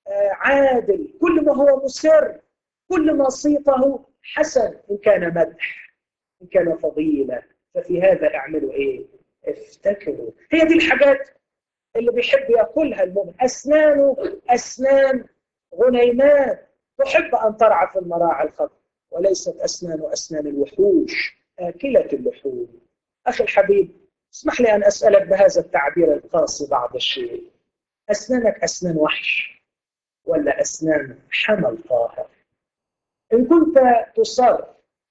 عادل كل ما هو مسر كل ما صيته حسن ان كان مدح ان كان فضيله ففي هذا اعملوا ايه؟ افتكروا هي دي الحاجات اللي بيحب ياكلها المؤمن اسنانه اسنان غنيمات تحب ان ترعى في المراعي الخضراء وليست اسنان اسنان الوحوش اكله اللحوم اخي الحبيب اسمح لي ان اسالك بهذا التعبير القاسي بعض الشيء اسنانك اسنان وحش ولا اسنان حمل طاهر ان كنت تصر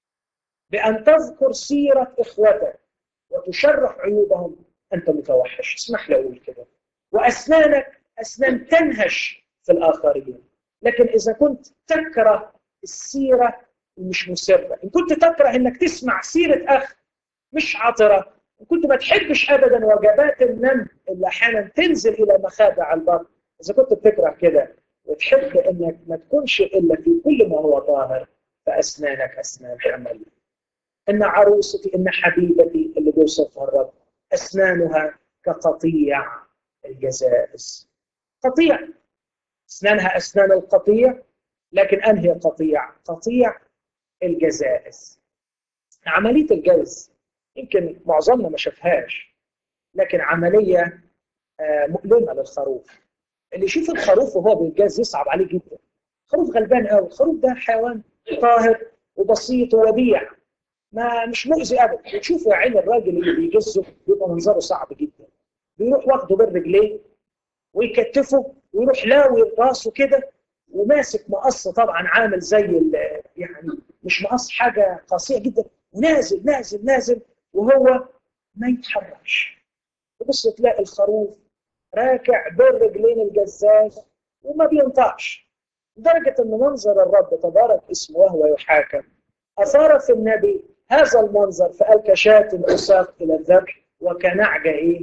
بان تذكر سيره اخوتك وتشرح عيوبهم انت متوحش اسمح لي اقول كده واسنانك اسنان تنهش في الاخرين لكن اذا كنت تكره السيره مش مسره ان كنت تكره انك تسمع سيره اخ مش عطره ان كنت ما تحبش ابدا وجبات النم اللي احيانا تنزل الى مخادع البطن اذا كنت بتكره كده وتحب انك ما تكونش الا في كل ما هو طاهر فاسنانك اسنان حمل ان عروستي ان حبيبتي اللي بيوصفها الرب اسنانها كقطيع الجزائز قطيع اسنانها اسنان القطيع لكن انهي قطيع قطيع الجزائز عمليه الجز يمكن معظمنا ما شافهاش لكن عمليه مؤلمه للخروف اللي يشوف الخروف وهو بيتجاز يصعب عليه جدا خروف غلبان قوي الخروف ده حيوان طاهر وبسيط ووديع ما مش مؤذي ابدا تشوفوا يا عين الراجل اللي بيجزه بيبقى منظره صعب جدا بيروح واخده بين رجليه ويكتفه ويروح لاوي راسه كده وماسك مقص طبعا عامل زي يعني مش مقص حاجه قاسيه جدا ونازل نازل نازل وهو ما يتحركش تبص تلاقي الخروف راكع بين رجلين الجزاز وما بينطقش لدرجه ان منظر الرب تبارك اسمه وهو يحاكم اثار في النبي هذا المنظر فقال كشاة تساق الى الذبح وكنعجه ايه؟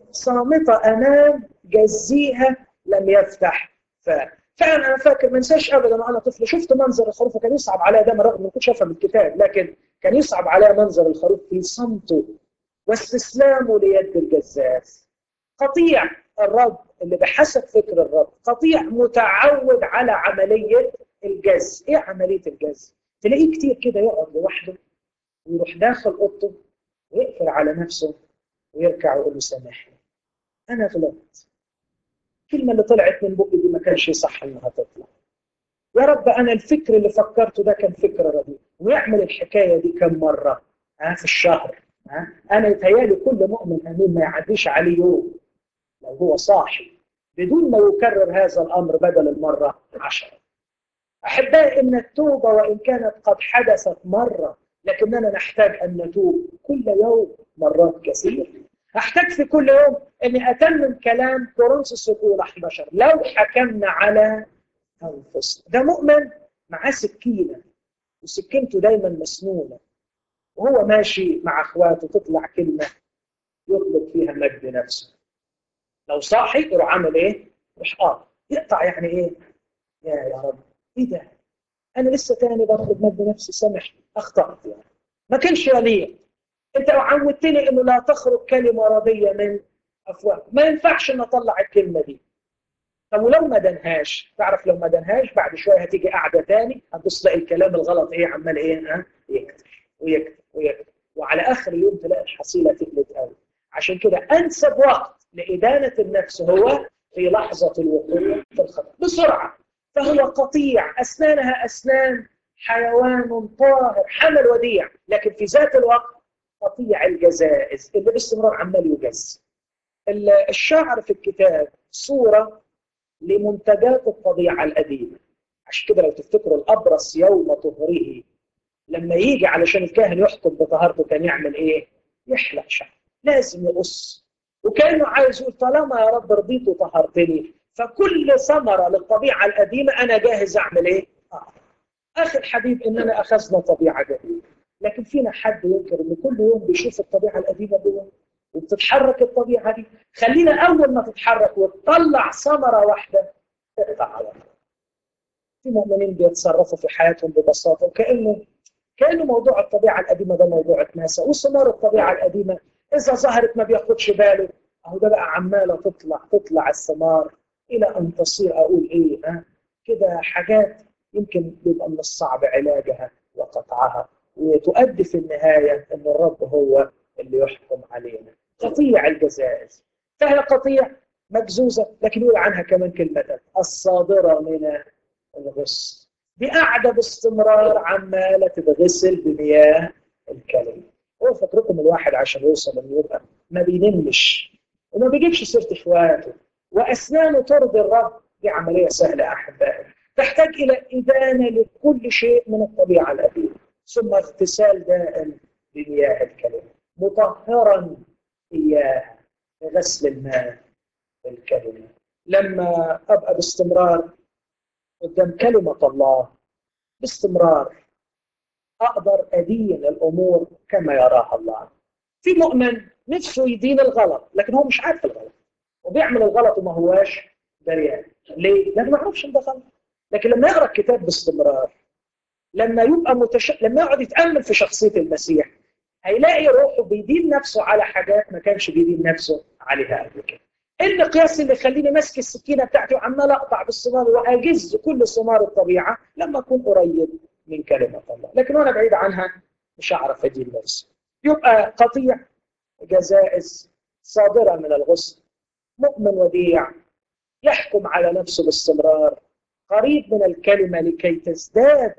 صامته امام جزيها لم يفتح فاه فعلا انا فاكر ما انساش ابدا وانا طفل شفت منظر الخروف وكان يصعب عليا ده رغم ما كنتش افهم الكتاب لكن كان يصعب عليا منظر الخروف في صمته واستسلامه ليد الجزاز قطيع الرب اللي بحسب فكر الرب قطيع متعود على عمليه الجز ايه عمليه الجز تلاقيه كتير كده يقعد لوحده ويروح داخل اوضته ويقفل على نفسه ويركع ويقول له سامحني انا غلطت الكلمه اللي طلعت من بقي دي ما كانش صح انها تطلع يا رب انا الفكر اللي فكرته ده كان فكر رديء ويعمل الحكايه دي كم مره ها في الشهر ها انا يتهيالي كل مؤمن امين ما يعديش عليه يوم لو هو صاحي بدون ما يكرر هذا الامر بدل المره عشرة احبائي ان التوبه وان كانت قد حدثت مره لكننا نحتاج ان نتوب كل يوم مرات كثيره احتاج في كل يوم اني اتمم كلام كورنثوس الاولى 11 لو حكمنا على انفسنا ده مؤمن معاه سكينه وسكينته دايما مسنونه وهو ماشي مع اخواته تطلع كلمه يطلب فيها مجد نفسه لو صاحي يروح عامل ايه؟ يروح اه يقطع يعني ايه؟ يا يا رب ايه ده؟ انا لسه تاني بطلب مجد نفسي سامح اخطات يعني ما كانش يليق انت عودتني انه لا تخرج كلمه رضيه من افواه ما ينفعش ان اطلع الكلمه دي طب ولو ما دنهاش تعرف لو ما دنهاش بعد شويه هتيجي قاعده تاني هتبص تلاقي الكلام الغلط ايه عمال ايه ها يكتب ويكتب ويكتب وعلى اخر اليوم تلاقي الحصيله تقلت قوي عشان كده انسب وقت لادانه النفس هو في لحظه الوقوع في الخطا بسرعه فهو قطيع اسنانها اسنان حيوان طاهر حمل وديع لكن في ذات الوقت قطيع الجزائز اللي باستمرار عمال يجز الشعر في الكتاب صورة لمنتجات الطبيعة القديمة عشان كده لو تفتكروا الأبرص يوم طهره لما يجي علشان الكاهن يحكم بطهارته كان يعمل إيه؟ يحلق شعر لازم يقص وكانه عايز يقول طالما يا رب رضيت وطهرتني فكل ثمرة للطبيعة القديمة أنا جاهز أعمل إيه؟ آه. أخي الحبيب إننا أخذنا طبيعة جديدة لكن فينا حد ينكر ان كل يوم بيشوف الطبيعه القديمه جوه وبتتحرك الطبيعه دي خلينا اول ما تتحرك وتطلع ثمره واحده تقطع على في مؤمنين بيتصرفوا في حياتهم ببساطه وكانه كانه موضوع الطبيعه القديمه ده موضوع اتنسى وثمار الطبيعه القديمه اذا ظهرت ما بياخدش باله اهو ده بقى عماله تطلع تطلع الثمار الى ان تصير اقول ايه ها كده حاجات يمكن بيبقى من الصعب علاجها وقطعها وتؤدي في النهاية أن الرب هو اللي يحكم علينا قطيع الجزائز فهي قطيع مجزوزة لكن يقول عنها كمان كلمة الصادرة من الغسل دي قاعدة باستمرار عمالة تتغسل بمياه الكلمة هو فكركم الواحد عشان يوصل انه يبقى ما بينمش وما بيجيبش سيرة اخواته واسنانه ترضي الرب دي عملية سهلة احبائي تحتاج الى ادانة لكل شيء من الطبيعة القديمة ثم اغتسال دائم بمياه الكلمة مطهرا إياه بغسل الماء الكلمة لما أبقى باستمرار قدام كلمة الله باستمرار أقدر أدين الأمور كما يراها الله في مؤمن نفسه يدين الغلط لكن هو مش عارف الغلط وبيعمل الغلط وما هواش دريان ليه؟ لأنه ما يعرفش إن ده غلط لكن لما يقرأ الكتاب باستمرار لما يبقى متش... لما يقعد يتامل في شخصيه المسيح هيلاقي روحه بيدين نفسه على حاجات ما كانش بيدين نفسه عليها قبل كده. ايه المقياس اللي يخليني ماسك السكينه بتاعتي وعمال اقطع بالثمار واجز كل ثمار الطبيعه لما اكون قريب من كلمه الله، لكن وانا بعيد عنها مش هعرف ادين نفسي. يبقى قطيع جزائز صادره من الغسل مؤمن وديع يحكم على نفسه باستمرار قريب من الكلمه لكي تزداد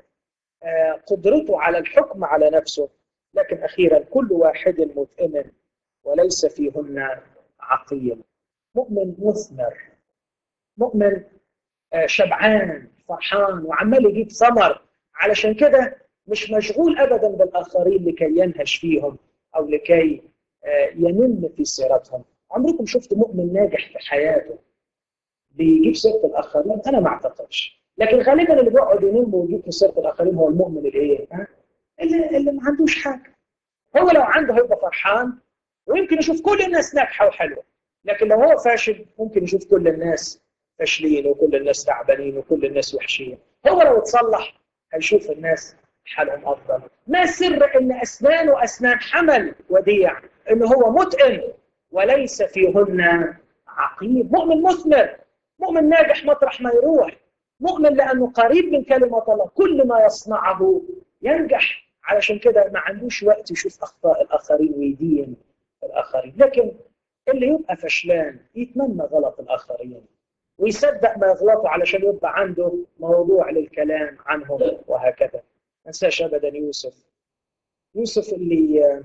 قدرته على الحكم على نفسه لكن أخيرا كل واحد متئمن وليس فيهن عقيم مؤمن مثمر مؤمن شبعان فرحان وعمال يجيب ثمر علشان كده مش مشغول أبدا بالآخرين لكي ينهش فيهم أو لكي ينم في سيرتهم عمركم شفت مؤمن ناجح في حياته بيجيب سيرة الآخرين أنا ما أعتقدش لكن غالبا اللي بيقعد ينم ويجيب في سيره الاخرين هو المؤمن الايه؟ اللي, اللي ما عندوش حاجه. هو لو عنده هيبقى فرحان ويمكن يشوف كل الناس ناجحه وحلوه لكن لو هو فاشل ممكن يشوف كل الناس فاشلين وكل الناس تعبانين وكل الناس وحشين هو لو اتصلح هيشوف الناس حالهم افضل ما سر ان اسنانه اسنان حمل وديع ان هو متقن وليس فيهن عقيم مؤمن مثمر مؤمن ناجح مطرح ما يروح مؤمن لانه قريب من كلمه الله كل ما يصنعه ينجح علشان كده ما عندوش وقت يشوف اخطاء الاخرين ويدين الاخرين لكن اللي يبقى فشلان يتمنى غلط الاخرين ويصدق ما يغلطوا علشان يبقى عنده موضوع للكلام عنهم وهكذا ما انساش ابدا يوسف يوسف اللي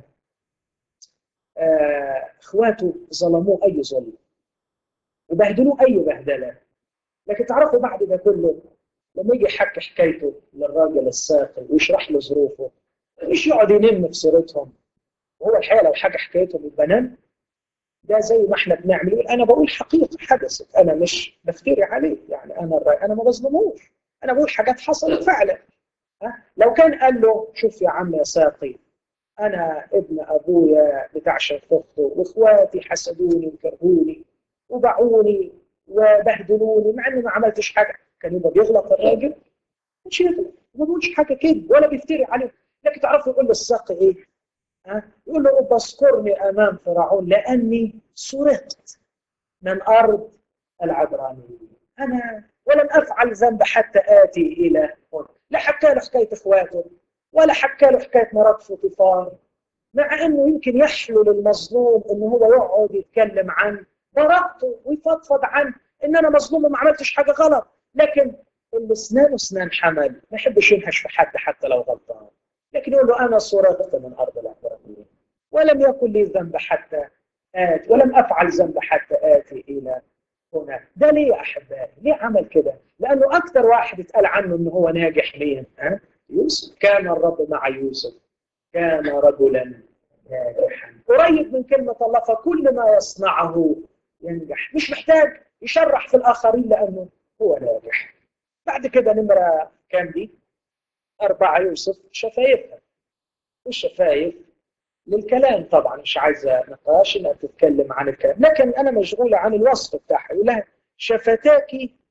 آه اخواته ظلموه اي ظلم وبهدلوه اي بهدله لكن تعرفوا بعد ده كله لما يجي يحكي حكايته للراجل الساقي ويشرح له ظروفه مش يقعد ينم في سيرتهم وهو الحقيقه لو حكى حكايتهم يبقى نم ده زي ما احنا بنعمل يقول انا بقول حقيقه حدثت انا مش بفتري عليه يعني انا الرأي انا ما بظلموش انا بقول حاجات حصلت فعلا ها؟ لو كان قال له شوف يا عم يا ساقي انا ابن ابويا بتاع شيخته واخواتي حسدوني وكرهوني وباعوني وبهدلوني مع اني ما عملتش حاجه كان يبقى بيغلط الراجل مش يغلط ما بيقولش حاجه كده ولا بيفتري عليه لكن تعرفوا يقول للساقي ايه؟ ها؟ يقول له بذكرني امام فرعون لاني سرقت من ارض العبرانيين انا ولم افعل ذنب حتى اتي الى هنا لا حكى له حكايه اخواته ولا حكى له حكايه مرض فوتيفار مع انه يمكن يحلو للمظلوم انه هو يقعد يتكلم عن براءته ويفضفض عن ان انا مظلوم وما عملتش حاجه غلط لكن اللي اسنانه اسنان حمل ما يحبش ينهش في حد حتى لو غلطان لكن يقول له انا سرقت من ارض العبرانيين ولم يكن لي ذنب حتى آتي ولم افعل ذنب حتى اتي الى هنا ده ليه يا احبائي؟ ليه عمل كده؟ لانه اكثر واحد اتقال عنه ان هو ناجح مين؟ ها؟ يوسف كان الرب مع يوسف كان رجلا ناجحا قريب من كلمه الله فكل ما يصنعه ينجح مش محتاج يشرح في الاخرين لانه هو ناجح بعد كده نمره كام دي؟ أربعة يوسف شفايفها والشفايف للكلام طبعا مش عايزة نقاش إنها تتكلم عن الكلام لكن أنا مشغولة عن الوصف بتاعها يقول لها شفتاك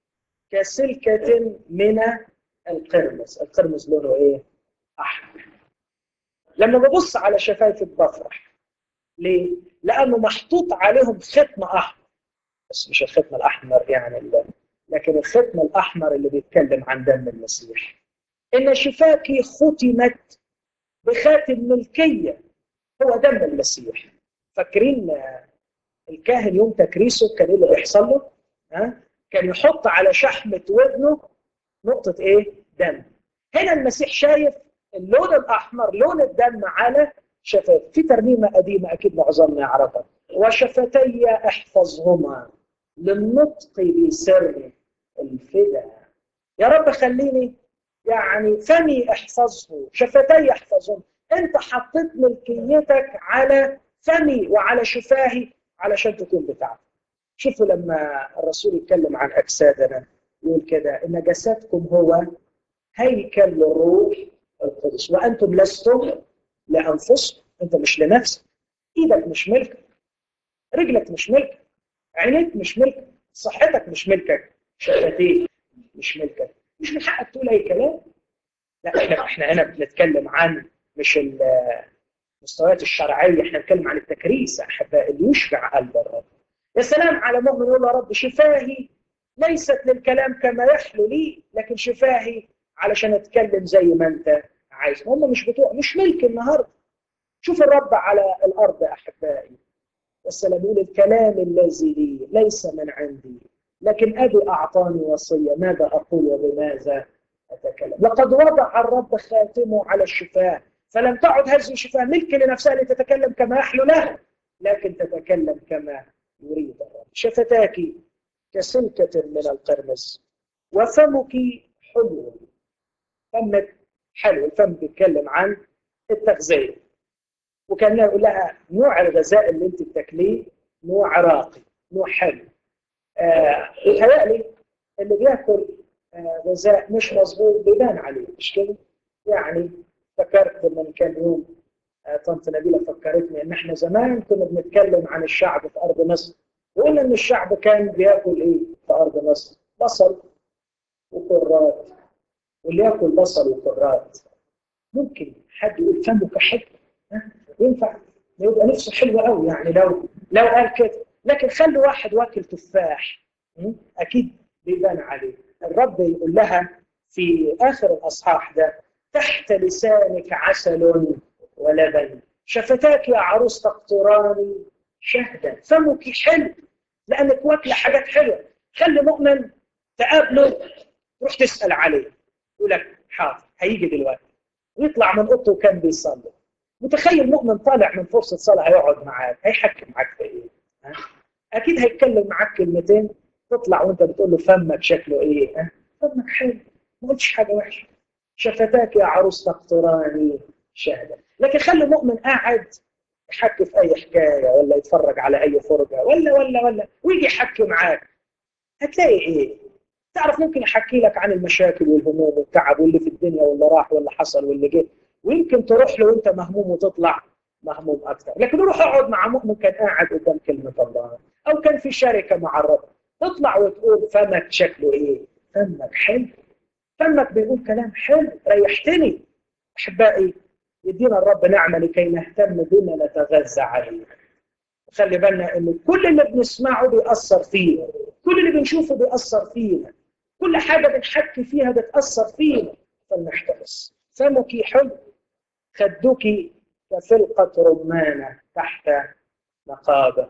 كسلكة من القرمز القرمز لونه إيه؟ أحمر لما ببص على شفايفك بفرح ليه؟ لأنه محطوط عليهم ختم أحمر بس مش الختم الأحمر يعني اللي. لكن الختم الأحمر اللي بيتكلم عن دم المسيح إن شفاك ختمت بخاتم ملكية هو دم المسيح فاكرين الكاهن يوم تكريسه كان ايه اللي بيحصل له؟ ها؟ كان يحط على شحمة ودنه نقطة ايه؟ دم. هنا المسيح شايف اللون الأحمر لون الدم على شفايف في ترنيمة قديمة أكيد معظمنا يعرفها وشفتي احفظهما للنطق بسر الفدا يا رب خليني يعني فمي احفظه شفتي احفظهم انت حطيت ملكيتك على فمي وعلى شفاهي علشان تكون بتاعتك شوفوا لما الرسول يتكلم عن اجسادنا يقول كده ان جسدكم هو هيكل للروح القدس وانتم لستم لانفسكم انت مش لنفسك ايدك مش ملكك رجلك مش ملكك عينيك مش ملكك صحتك مش ملكك شفتيك مش ملكك مش من حقك تقول اي كلام لا احنا احنا هنا بنتكلم عن مش المستويات الشرعيه احنا بنتكلم عن التكريس احبائي اللي يشبع قلب الرب يا سلام على مؤمن يقول يا رب شفاهي ليست للكلام كما يحلو لي لكن شفاهي علشان اتكلم زي ما انت عايز هم مش بتوع مش ملك النهارده شوف الرب على الارض احبائي والسلام يقول الكلام الذي لي ليس من عندي لكن ابي اعطاني وصيه ماذا اقول وبماذا اتكلم لقد وضع الرب خاتمه على الشفاه فلم تعد هذه الشفاه ملك لنفسها لتتكلم كما يحلو لها لكن تتكلم كما يريد الرب شفتاك كسلكة من القرمز وفمك حلو فمك حلو الفم بيتكلم عن التغذية وكان يقول لها نوع الغذاء اللي انت بتاكليه نوع راقي نوع حلو آه يتهيألي اللي بياكل آه غذاء مش مظبوط بيبان عليه مش كده؟ يعني فكرت من كام يوم آه طنط نبيله فكرتني ان احنا زمان كنا بنتكلم عن الشعب في ارض مصر وقلنا ان الشعب كان بياكل ايه في ارض مصر؟ بصل وكرات واللي ياكل بصل وكرات ممكن حد يقول فمك حلو ينفع يبقى نفسه حلو قوي يعني لو لو قال كده لكن خلي واحد واكل تفاح اكيد بيبان عليه الرب يقول لها في اخر الاصحاح ده تحت لسانك عسل ولبن شفتاك يا عروس تقطران شهدا فمك حلو لانك واكله حاجات حلوه خلي مؤمن تقابله تروح تسال عليه يقول لك حاضر هيجي دلوقتي ويطلع من اوضته وكان بيصلي متخيل مؤمن طالع من فرصه صلاه هيقعد معاك هيحكي معاك في ايه؟ ها؟ اكيد هيتكلم معاك كلمتين تطلع وانت بتقول له فمك شكله ايه؟ ها؟ فمك حلو ما قلتش حاجه وحشه شفتاك يا عروس تقطراني شهدا لكن خلي مؤمن قاعد يحكي في اي حكايه ولا يتفرج على اي فرجه ولا ولا ولا ويجي يحكي معاك هتلاقي ايه؟ تعرف ممكن يحكي لك عن المشاكل والهموم والتعب واللي في الدنيا واللي راح واللي حصل واللي جه ويمكن تروح له وانت مهموم وتطلع مهموم اكثر لكن روح اقعد مع مؤمن كان قاعد قدام كلمه الله او كان في شركه مع الرب تطلع وتقول فمك شكله ايه؟ فمك حلو فمك بيقول كلام حلو ريحتني احبائي يدينا الرب نعمه لكي نهتم بما نتغذى عليه خلي بالنا ان كل اللي بنسمعه بيأثر فينا كل اللي بنشوفه بيأثر فينا كل حاجه بنحكي فيها بتأثر فينا فلنحترس فمك حلو خدك كفلقة رمانة تحت نقابة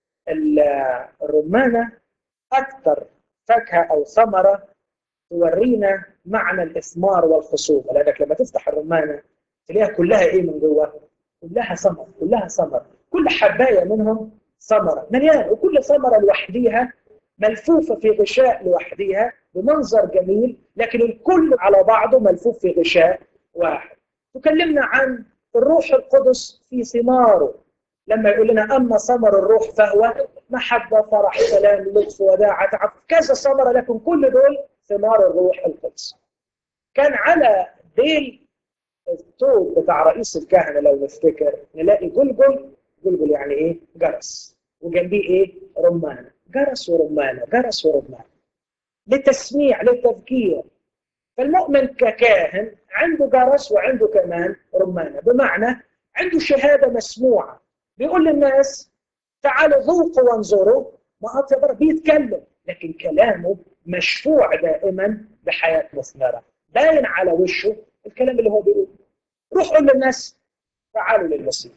الرمانة أكثر فاكهة أو ثمرة تورينا معنى الإثمار والخصوبة لأنك لما تفتح الرمانة تلاقيها كلها إيه من جوه؟ كلها ثمر كلها ثمر كل حباية منهم ثمرة مليان وكل ثمرة لوحديها ملفوفة في غشاء لوحديها بمنظر جميل لكن الكل على بعضه ملفوف في غشاء واحد تكلمنا عن الروح القدس في ثماره لما يقول لنا اما ثمر الروح فهو محبه فرح سلام لطف وداعه تعب كذا ثمره لكن كل دول ثمار الروح القدس كان على ديل الطوب بتاع رئيس الكهنه لو نفتكر نلاقي جلجل جلجل يعني ايه؟ جرس وجنبيه ايه؟ رمانه جرس ورمانه جرس ورمانه للتسميع للتذكير فالمؤمن ككاهن عنده جرس وعنده كمان رمانه بمعنى عنده شهاده مسموعه بيقول للناس تعالوا ذوقوا وانظروا ما اطيب بيتكلم لكن كلامه مشفوع دائما بحياه مثمره باين على وشه الكلام اللي هو بيقوله روح قول للناس تعالوا للمسيح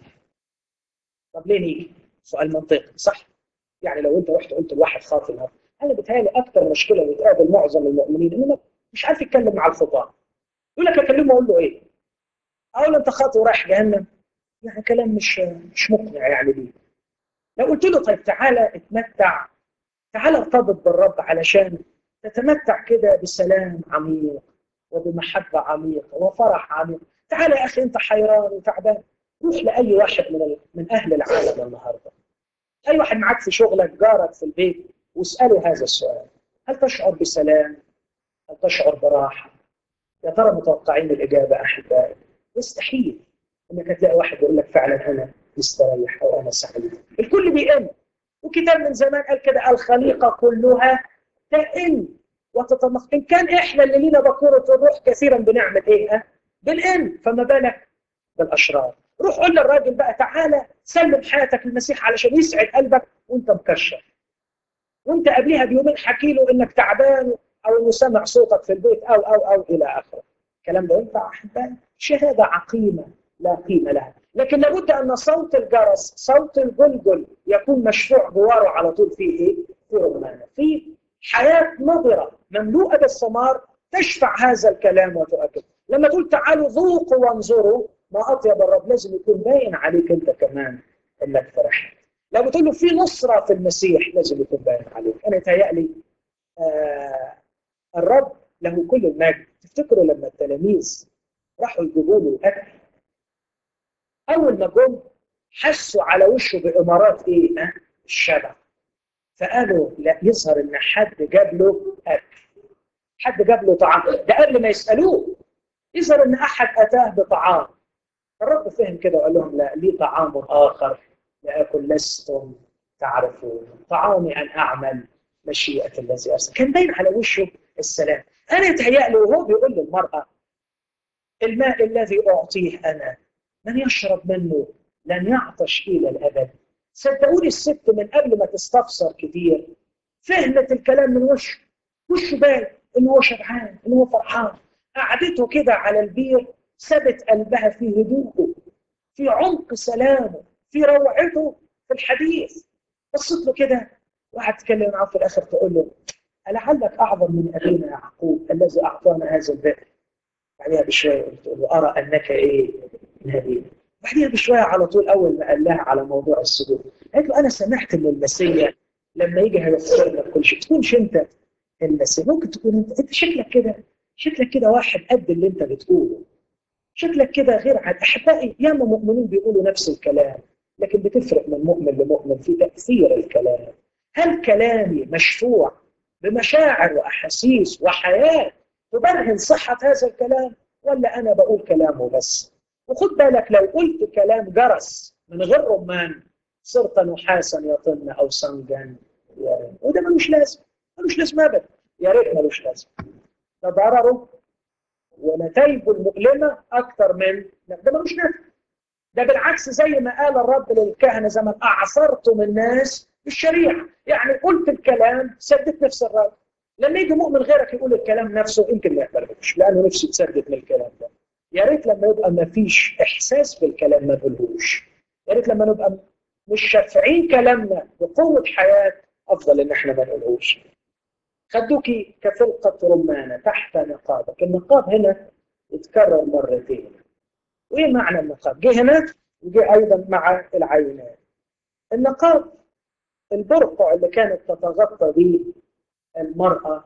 طب ليه نيجي؟ سؤال منطقي صح؟ يعني لو انت رحت قلت لواحد خاطئ النهارده انا بتهيألي اكثر مشكله بتقابل معظم المؤمنين انه مش عارف يتكلم مع الخطاه يقول لك اكلمه اقول له ايه؟ اقول له انت خاطئ ورايح جهنم يعني كلام مش مش مقنع يعني ليه لو قلت له طيب تعالى اتمتع تعالى ارتبط بالرب علشان تتمتع كده بسلام عميق وبمحبه عميقه وفرح عميق تعالى يا اخي انت حيران وتعبان روح لاي واحد من من اهل العالم النهارده اي واحد معاك في شغلك جارك في البيت واساله هذا السؤال هل تشعر بسلام؟ هل تشعر براحه؟ يا ترى متوقعين الاجابه احبائي؟ يستحيل انك تلاقي واحد يقول لك فعلا انا مستريح او انا سعيد الكل بيئن وكتاب من زمان قال كده الخليقه كلها تئن وتتمخ ان كان احنا اللي لينا بكوره الروح كثيرا بنعمل ايه؟ بالان فما بالك بالاشرار روح قول للراجل بقى تعالى سلم حياتك للمسيح علشان يسعد قلبك وانت مكشر وانت قبلها بيومين حكي له انك تعبان او انه سمع صوتك في البيت او او او الى اخره الكلام ده ينفع احبائي شهاده عقيمه لا قيمه لها لكن لابد ان صوت الجرس صوت الجلجل يكون مشفوع جواره على طول في ايه؟ في رمانه في حياه نضره مملوءه بالثمار تشفع هذا الكلام وتؤكد لما تقول تعالوا ذوقوا وانظروا ما اطيب الرب لازم يكون باين عليك انت كمان انك فرحت لو بتقول له في نصره في المسيح لازم يكون باين عليك انا يتهيألي آه الرب له كل المجد تفتكروا لما التلاميذ راحوا يجيبوا له الاكل اول ما جم حسوا على وشه بامارات ايه؟ أه؟ الشبع فقالوا لا يظهر ان حد جاب له اكل حد جاب له طعام ده قبل ما يسالوه يظهر ان احد اتاه بطعام الرب فهم كده وقال لهم لا لي طعام اخر لاكل لستم تعرفون طعامي ان اعمل مشيئه الذي ارسل كان باين على وشه السلام انا يتهيأ وهو بيقول للمراه الماء الذي اعطيه انا من يشرب منه لن يعطش الى الابد صدقوني الست من قبل ما تستفسر كتير فهمت الكلام من وشه وشه باين ان هو شبعان ان هو فرحان قعدته كده على البير ثبت قلبها في هدوءه في عمق سلامه في روعته في الحديث بصت له كده وقعدت تتكلم معاه في الاخر تقول له ألعلك اعظم من ابينا يعقوب الذي اعطانا هذا البئر بعدها بشويه قلت له ارى انك ايه نبي بعدها بشويه على طول اول ما قال لها على موضوع السجود قالت له انا سمعت ان المسيح لما يجي هيغفر لك كل شيء تكونش انت المسيح ممكن تكون انت انت شكلك كده شكلك كده واحد قد اللي انت بتقوله شكلك كده غير عاد احبائي ياما مؤمنين بيقولوا نفس الكلام لكن بتفرق من مؤمن لمؤمن في تاثير الكلام هل كلامي مشفوع بمشاعر واحاسيس وحياه تبرهن صحه هذا الكلام ولا انا بقول كلامه بس وخد بالك لو قلت كلام جرس من غير رمان صرت نحاسا يطن او صنجا وده ملوش لازم ملوش لازم ابدا يا ريت ملوش لازم ده ضرره ونتائجه المؤلمه اكثر من ده ملوش نفع ده بالعكس زي ما قال الرب للكهنه زمان اعصرتم الناس بالشريعه يعني قلت الكلام سدت نفس الرب لما يجي مؤمن غيرك يقول الكلام نفسه يمكن ما يقبلهوش لانه نفسه تسدد من الكلام ده يا ريت لما يبقى ما فيش احساس بالكلام ما نقولهوش يا ريت لما نبقى مش شافعين كلامنا بقوه حياه افضل ان احنا ما نقولهوش خدوكي كفلقه رمانه تحت نقابك النقاب هنا يتكرر مرتين وايه معنى النقاب جه هنا وجه ايضا مع العينات النقاب البرقع اللي كانت تتغطى به المراه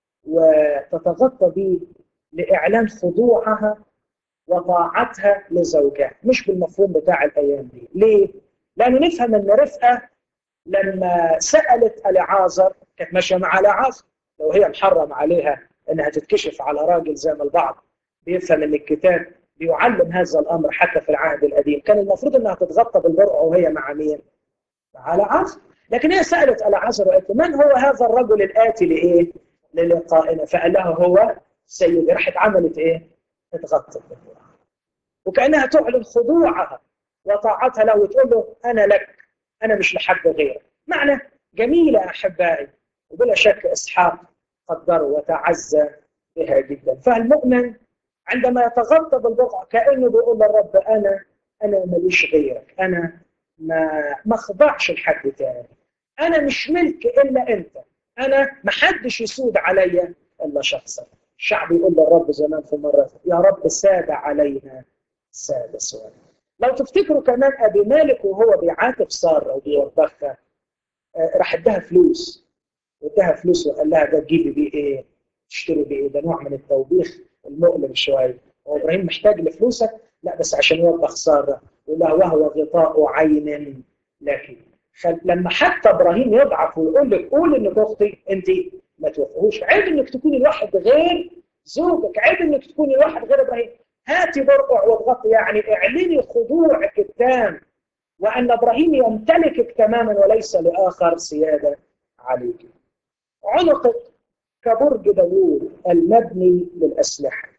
وتتغطى به لاعلان خضوعها وطاعتها لزوجها مش بالمفهوم بتاع الايام دي ليه لان نفهم ان رفقه لما سالت العازر كانت ماشيه مع العازر لو هي محرم عليها انها تتكشف على راجل زي ما البعض بيفهم ان الكتاب بيعلم هذا الامر حتى في العهد القديم كان المفروض انها تتغطى بالبرقع وهي مع مين؟ مع العازر لكن هي سالت العازر وقالت من هو هذا الرجل الاتي لايه؟ للقائنا فقال لها هو سيدي راحت عملت ايه؟ اتغطت بالبرقع وكانها تعلن خضوعها وطاعتها له وتقول له انا لك انا مش لحد غيرك معنى جميله احبائي وبلا شك اسحاق قدره وتعزى بها جدا فالمؤمن عندما يتغطى بالبقعه كانه بيقول للرب انا انا ماليش غيرك انا ما ما اخضعش لحد تاني انا مش ملك الا انت انا ما حدش يسود عليا الا شخصك الشعب يقول للرب زمان في مره يا رب ساد علينا ساد سؤال لو تفتكروا كمان ابي مالك وهو بيعاتب ساره وبيوبخها راح اداها فلوس واداها فلوس وقال لها ده تجيبي بيه ايه؟ تشتري بيه ايه؟ ده نوع من التوبيخ المؤلم شويه هو ابراهيم محتاج لفلوسك؟ لا بس عشان يوبخ ساره يقول لها وهو غطاء عين لك لما حتى ابراهيم يضعف ويقول لك قول انك اختي انت ما توافقوش عيب انك تكوني واحد غير زوجك عيب انك تكوني واحد غير ابراهيم هاتي برقع واضغطي يعني اعلني خضوعك التام وان ابراهيم يمتلكك تماما وليس لاخر سياده عليك. عنقك كبرج داوود المبني للاسلحه.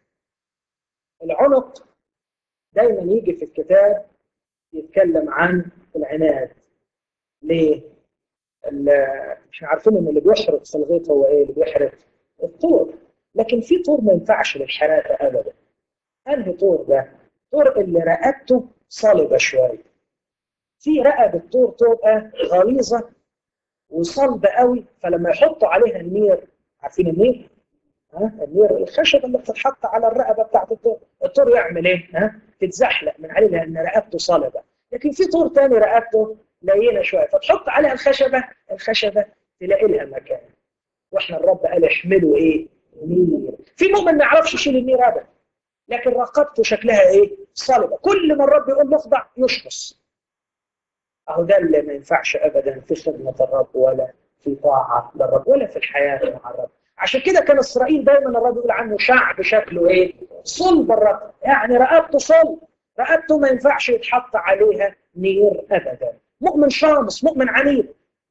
العنق دايما يجي في الكتاب يتكلم عن العناد. ليه؟ مش عارفين ان اللي بيحرق في الغيط هو ايه؟ اللي بيحرق الطور. لكن في طور ما ينفعش للحراسه ابدا. انهي طور ده؟ طور اللي رقبته صلبه شويه. في رقبه طور تبقى غليظه وصلبه قوي فلما يحطوا عليها النير عارفين النير؟ ها النير الخشب اللي بتتحط على الرقبه بتاعت الطور، الطور يعمل ايه؟ ها؟ تتزحلق من عليه لان رقبته صلبه، لكن في طور ثاني رقبته لينه شويه فتحط عليها الخشبه الخشبه تلاقي لها مكان. واحنا الرب قال احملوا ايه؟ نير. في مؤمن ما يعرفش يشيل النير ابدا. لكن رقبته شكلها ايه؟ صلبه، كل ما الرب يقول له اخضع يشخص. اهو ده اللي ما ينفعش ابدا في خدمه الرب ولا في طاعه للرب ولا في الحياه مع الرب. عشان كده كان اسرائيل دايما الرب يقول عنه شعب شكله ايه؟ صلب الرب، يعني رقبته صلب، رقبته ما ينفعش يتحط عليها نير ابدا. مؤمن شامس، مؤمن عنيد،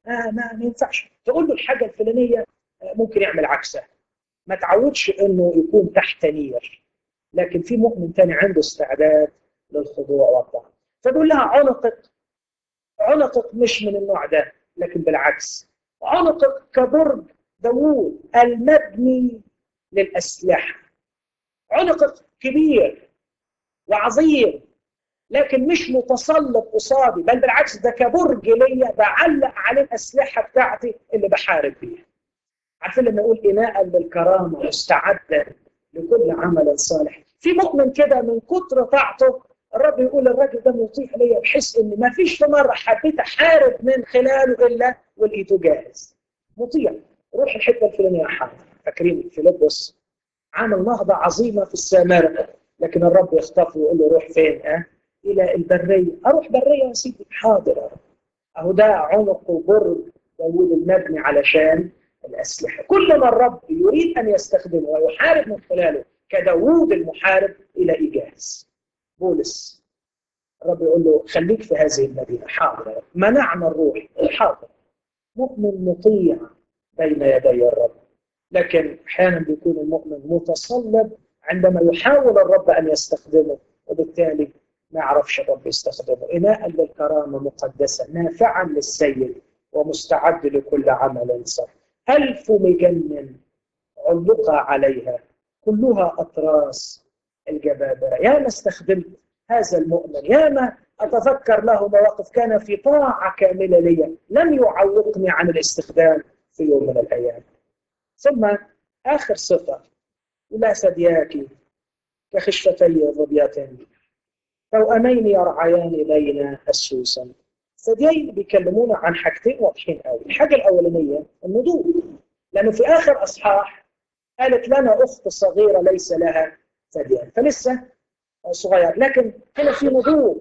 آه ما, ما ينفعش تقول له الحاجه الفلانيه ممكن يعمل عكسها ما تعودش انه يكون تحت نير لكن في مؤمن تاني عنده استعداد للخضوع والطاعه فبيقول لها عنقك عنقك مش من النوع ده لكن بالعكس عنقك كبرج داوود المبني للاسلحه عنقك كبير وعظيم لكن مش متسلط قصادي بل بالعكس ده كبرج ليا بعلق عليه الاسلحه بتاعتي اللي بحارب بيها عارفين لما نقول اناء للكرامه مستعدا لكل عمل صالح في مؤمن كده من كتر طاعته الرب يقول الراجل ده مطيع ليا بحيث ان ما فيش في مره حبيت احارب من خلاله الا ولقيته جاهز مطيع روح الحته الفلانيه حاضر فاكرين فيلبس عمل نهضه عظيمه في السامره لكن الرب يخطفه ويقول له روح فين ها؟ الى البريه اروح بريه يا سيدي حاضر اهو ده عنق وبرج داوود المبني علشان الاسلحه كلما الرب يريد ان يستخدمه ويحارب من خلاله كداوود المحارب الى ايجاز بولس الرب يقول له خليك في هذه المدينه حاضر منعنا الروح حاضر مؤمن مطيع بين يدي الرب لكن احيانا بيكون المؤمن متصلب عندما يحاول الرب ان يستخدمه وبالتالي ما يعرفش الرب يستخدمه اناء للكرامه مقدسه نافعا للسيد ومستعد لكل عمل صالح ألف مجن علق عليها كلها أطراس الجبابرة يا ما استخدمت هذا المؤمن يا ما أتذكر له مواقف كان في طاعة كاملة لي لم يعوقني عن الاستخدام في يوم من الأيام ثم آخر صفة لا ثدياك كخشفتي ظبيات توأمين يرعيان بين السوسن ثديين بيكلمونا عن حاجتين واضحين قوي الحاجة الأولانية النضوج لأنه في آخر أصحاح قالت لنا أخت صغيرة ليس لها ثديان فلسه صغير لكن هنا في نضوج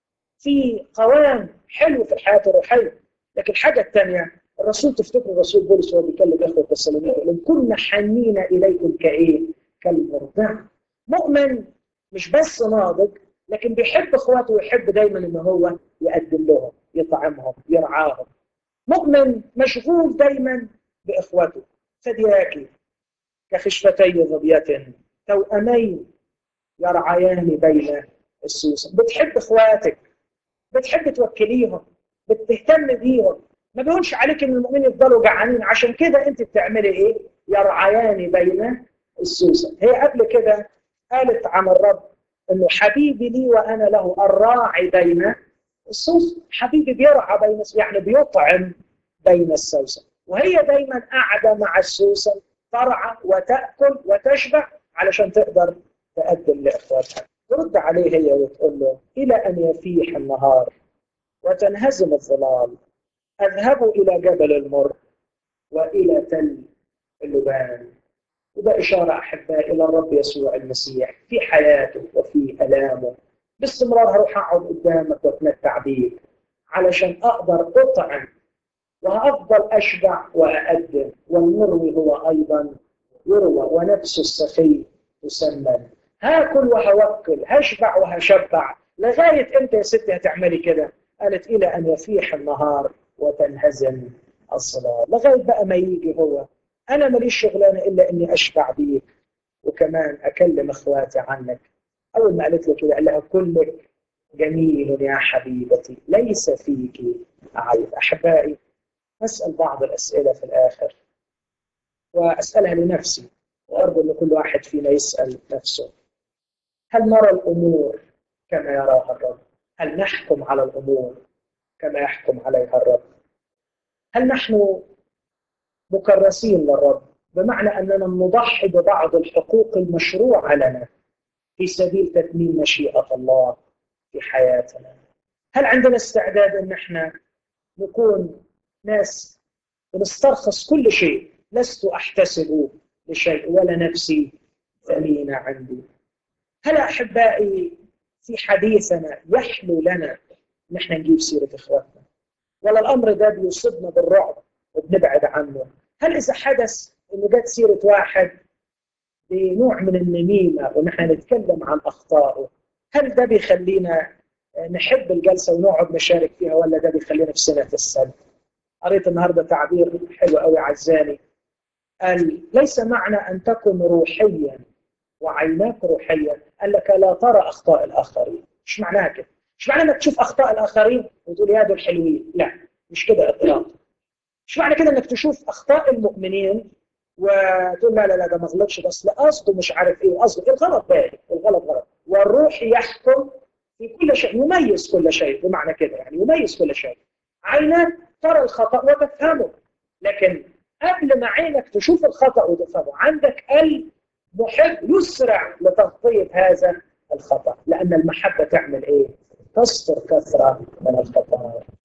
في قوام حلو في الحياة الروحية لكن الحاجة الثانية الرسول تفتكر الرسول بولس وهو بيكلم اخوه التسالونيك يقول كنا حنين اليكم كايه؟ كالمرضع مؤمن مش بس ناضج لكن بيحب اخواته ويحب دايما ان هو يقدم لهم يطعمهم يرعاهم مؤمن مشغول دايما باخواته فدياكي كخشفتي ظبية توأمين يرعيان بين السوسن بتحب اخواتك بتحب توكليهم بتهتم بيهم ما بيقولش عليك ان المؤمنين يفضلوا جعانين عشان كده انت بتعملي ايه؟ يرعيان بين السوسن هي قبل كده قالت عن الرب انه حبيبي لي وانا له الراعي بين السوسن حبيبي بيرعى بين يعني بيطعم بين السوسن وهي دايما قاعده مع السوسن ترعى وتاكل وتشبع علشان تقدر تقدم لاخواتها ترد عليه هي وتقول له الى ان يفيح النهار وتنهزم الظلال اذهب الى جبل المر والى تل اللبان وده إشارة أحباء إلى الرب يسوع المسيح في حياته وفي ألامه باستمرار هروح أقعد قدامك وأتمتع بيك علشان أقدر أطعم وأفضل أشبع وأقدم والمروي هو أيضا يروى ونفس السخي تسمن هاكل وهوكل هشبع وهشبع لغاية إمتى يا ستي هتعملي كده؟ قالت إلى أن يفيح النهار وتنهزم الصلاة لغاية بقى ما يجي هو أنا ماليش شغلانة إلا إني أشبع بيك وكمان أكلم إخواتي عنك أول ما قالت له كده قال لها كلك جميل يا حبيبتي ليس فيك عيب أحبائي أسأل بعض الأسئلة في الآخر وأسألها لنفسي وأرجو أن كل واحد فينا يسأل نفسه هل نرى الأمور كما يراها الرب؟ هل نحكم على الأمور كما يحكم عليها الرب؟ هل نحن مكرسين للرب بمعنى أننا نضحي ببعض الحقوق المشروعة لنا في سبيل تتميم مشيئة الله في حياتنا هل عندنا استعداد أن احنا نكون ناس بنسترخص كل شيء لست أحتسب لشيء ولا نفسي ثمينة عندي هل أحبائي في حديثنا يحلو لنا ان احنا نجيب سيرة إخواتنا ولا الأمر ده بيصيبنا بالرعب وبنبعد عنه هل إذا حدث إنه جت سيرة واحد بنوع من النميمة ونحن نتكلم عن أخطائه هل ده بيخلينا نحب الجلسة ونقعد نشارك فيها ولا ده بيخلينا في سنة السد قريت النهارده تعبير حلو قوي عزاني قال ليس معنى ان تكن روحيا وعيناك روحيا قال لك لا ترى اخطاء الاخرين مش معناها كده مش معنى انك تشوف اخطاء الاخرين وتقول يا دول حلوين لا مش كده اطلاقا مش معنى كده انك تشوف اخطاء المؤمنين وتقول لا لا لا ده ما غلطش بس لا قصده مش عارف ايه قصده ايه الغلط باين الغلط غلط والروح يحكم في كل شيء يميز كل شيء بمعنى كده يعني يميز كل شيء عينك ترى الخطا وتفهمه لكن قبل ما عينك تشوف الخطا وتفهمه عندك قلب محب يسرع لتغطيه هذا الخطا لان المحبه تعمل ايه؟ تستر كثره من الخطايا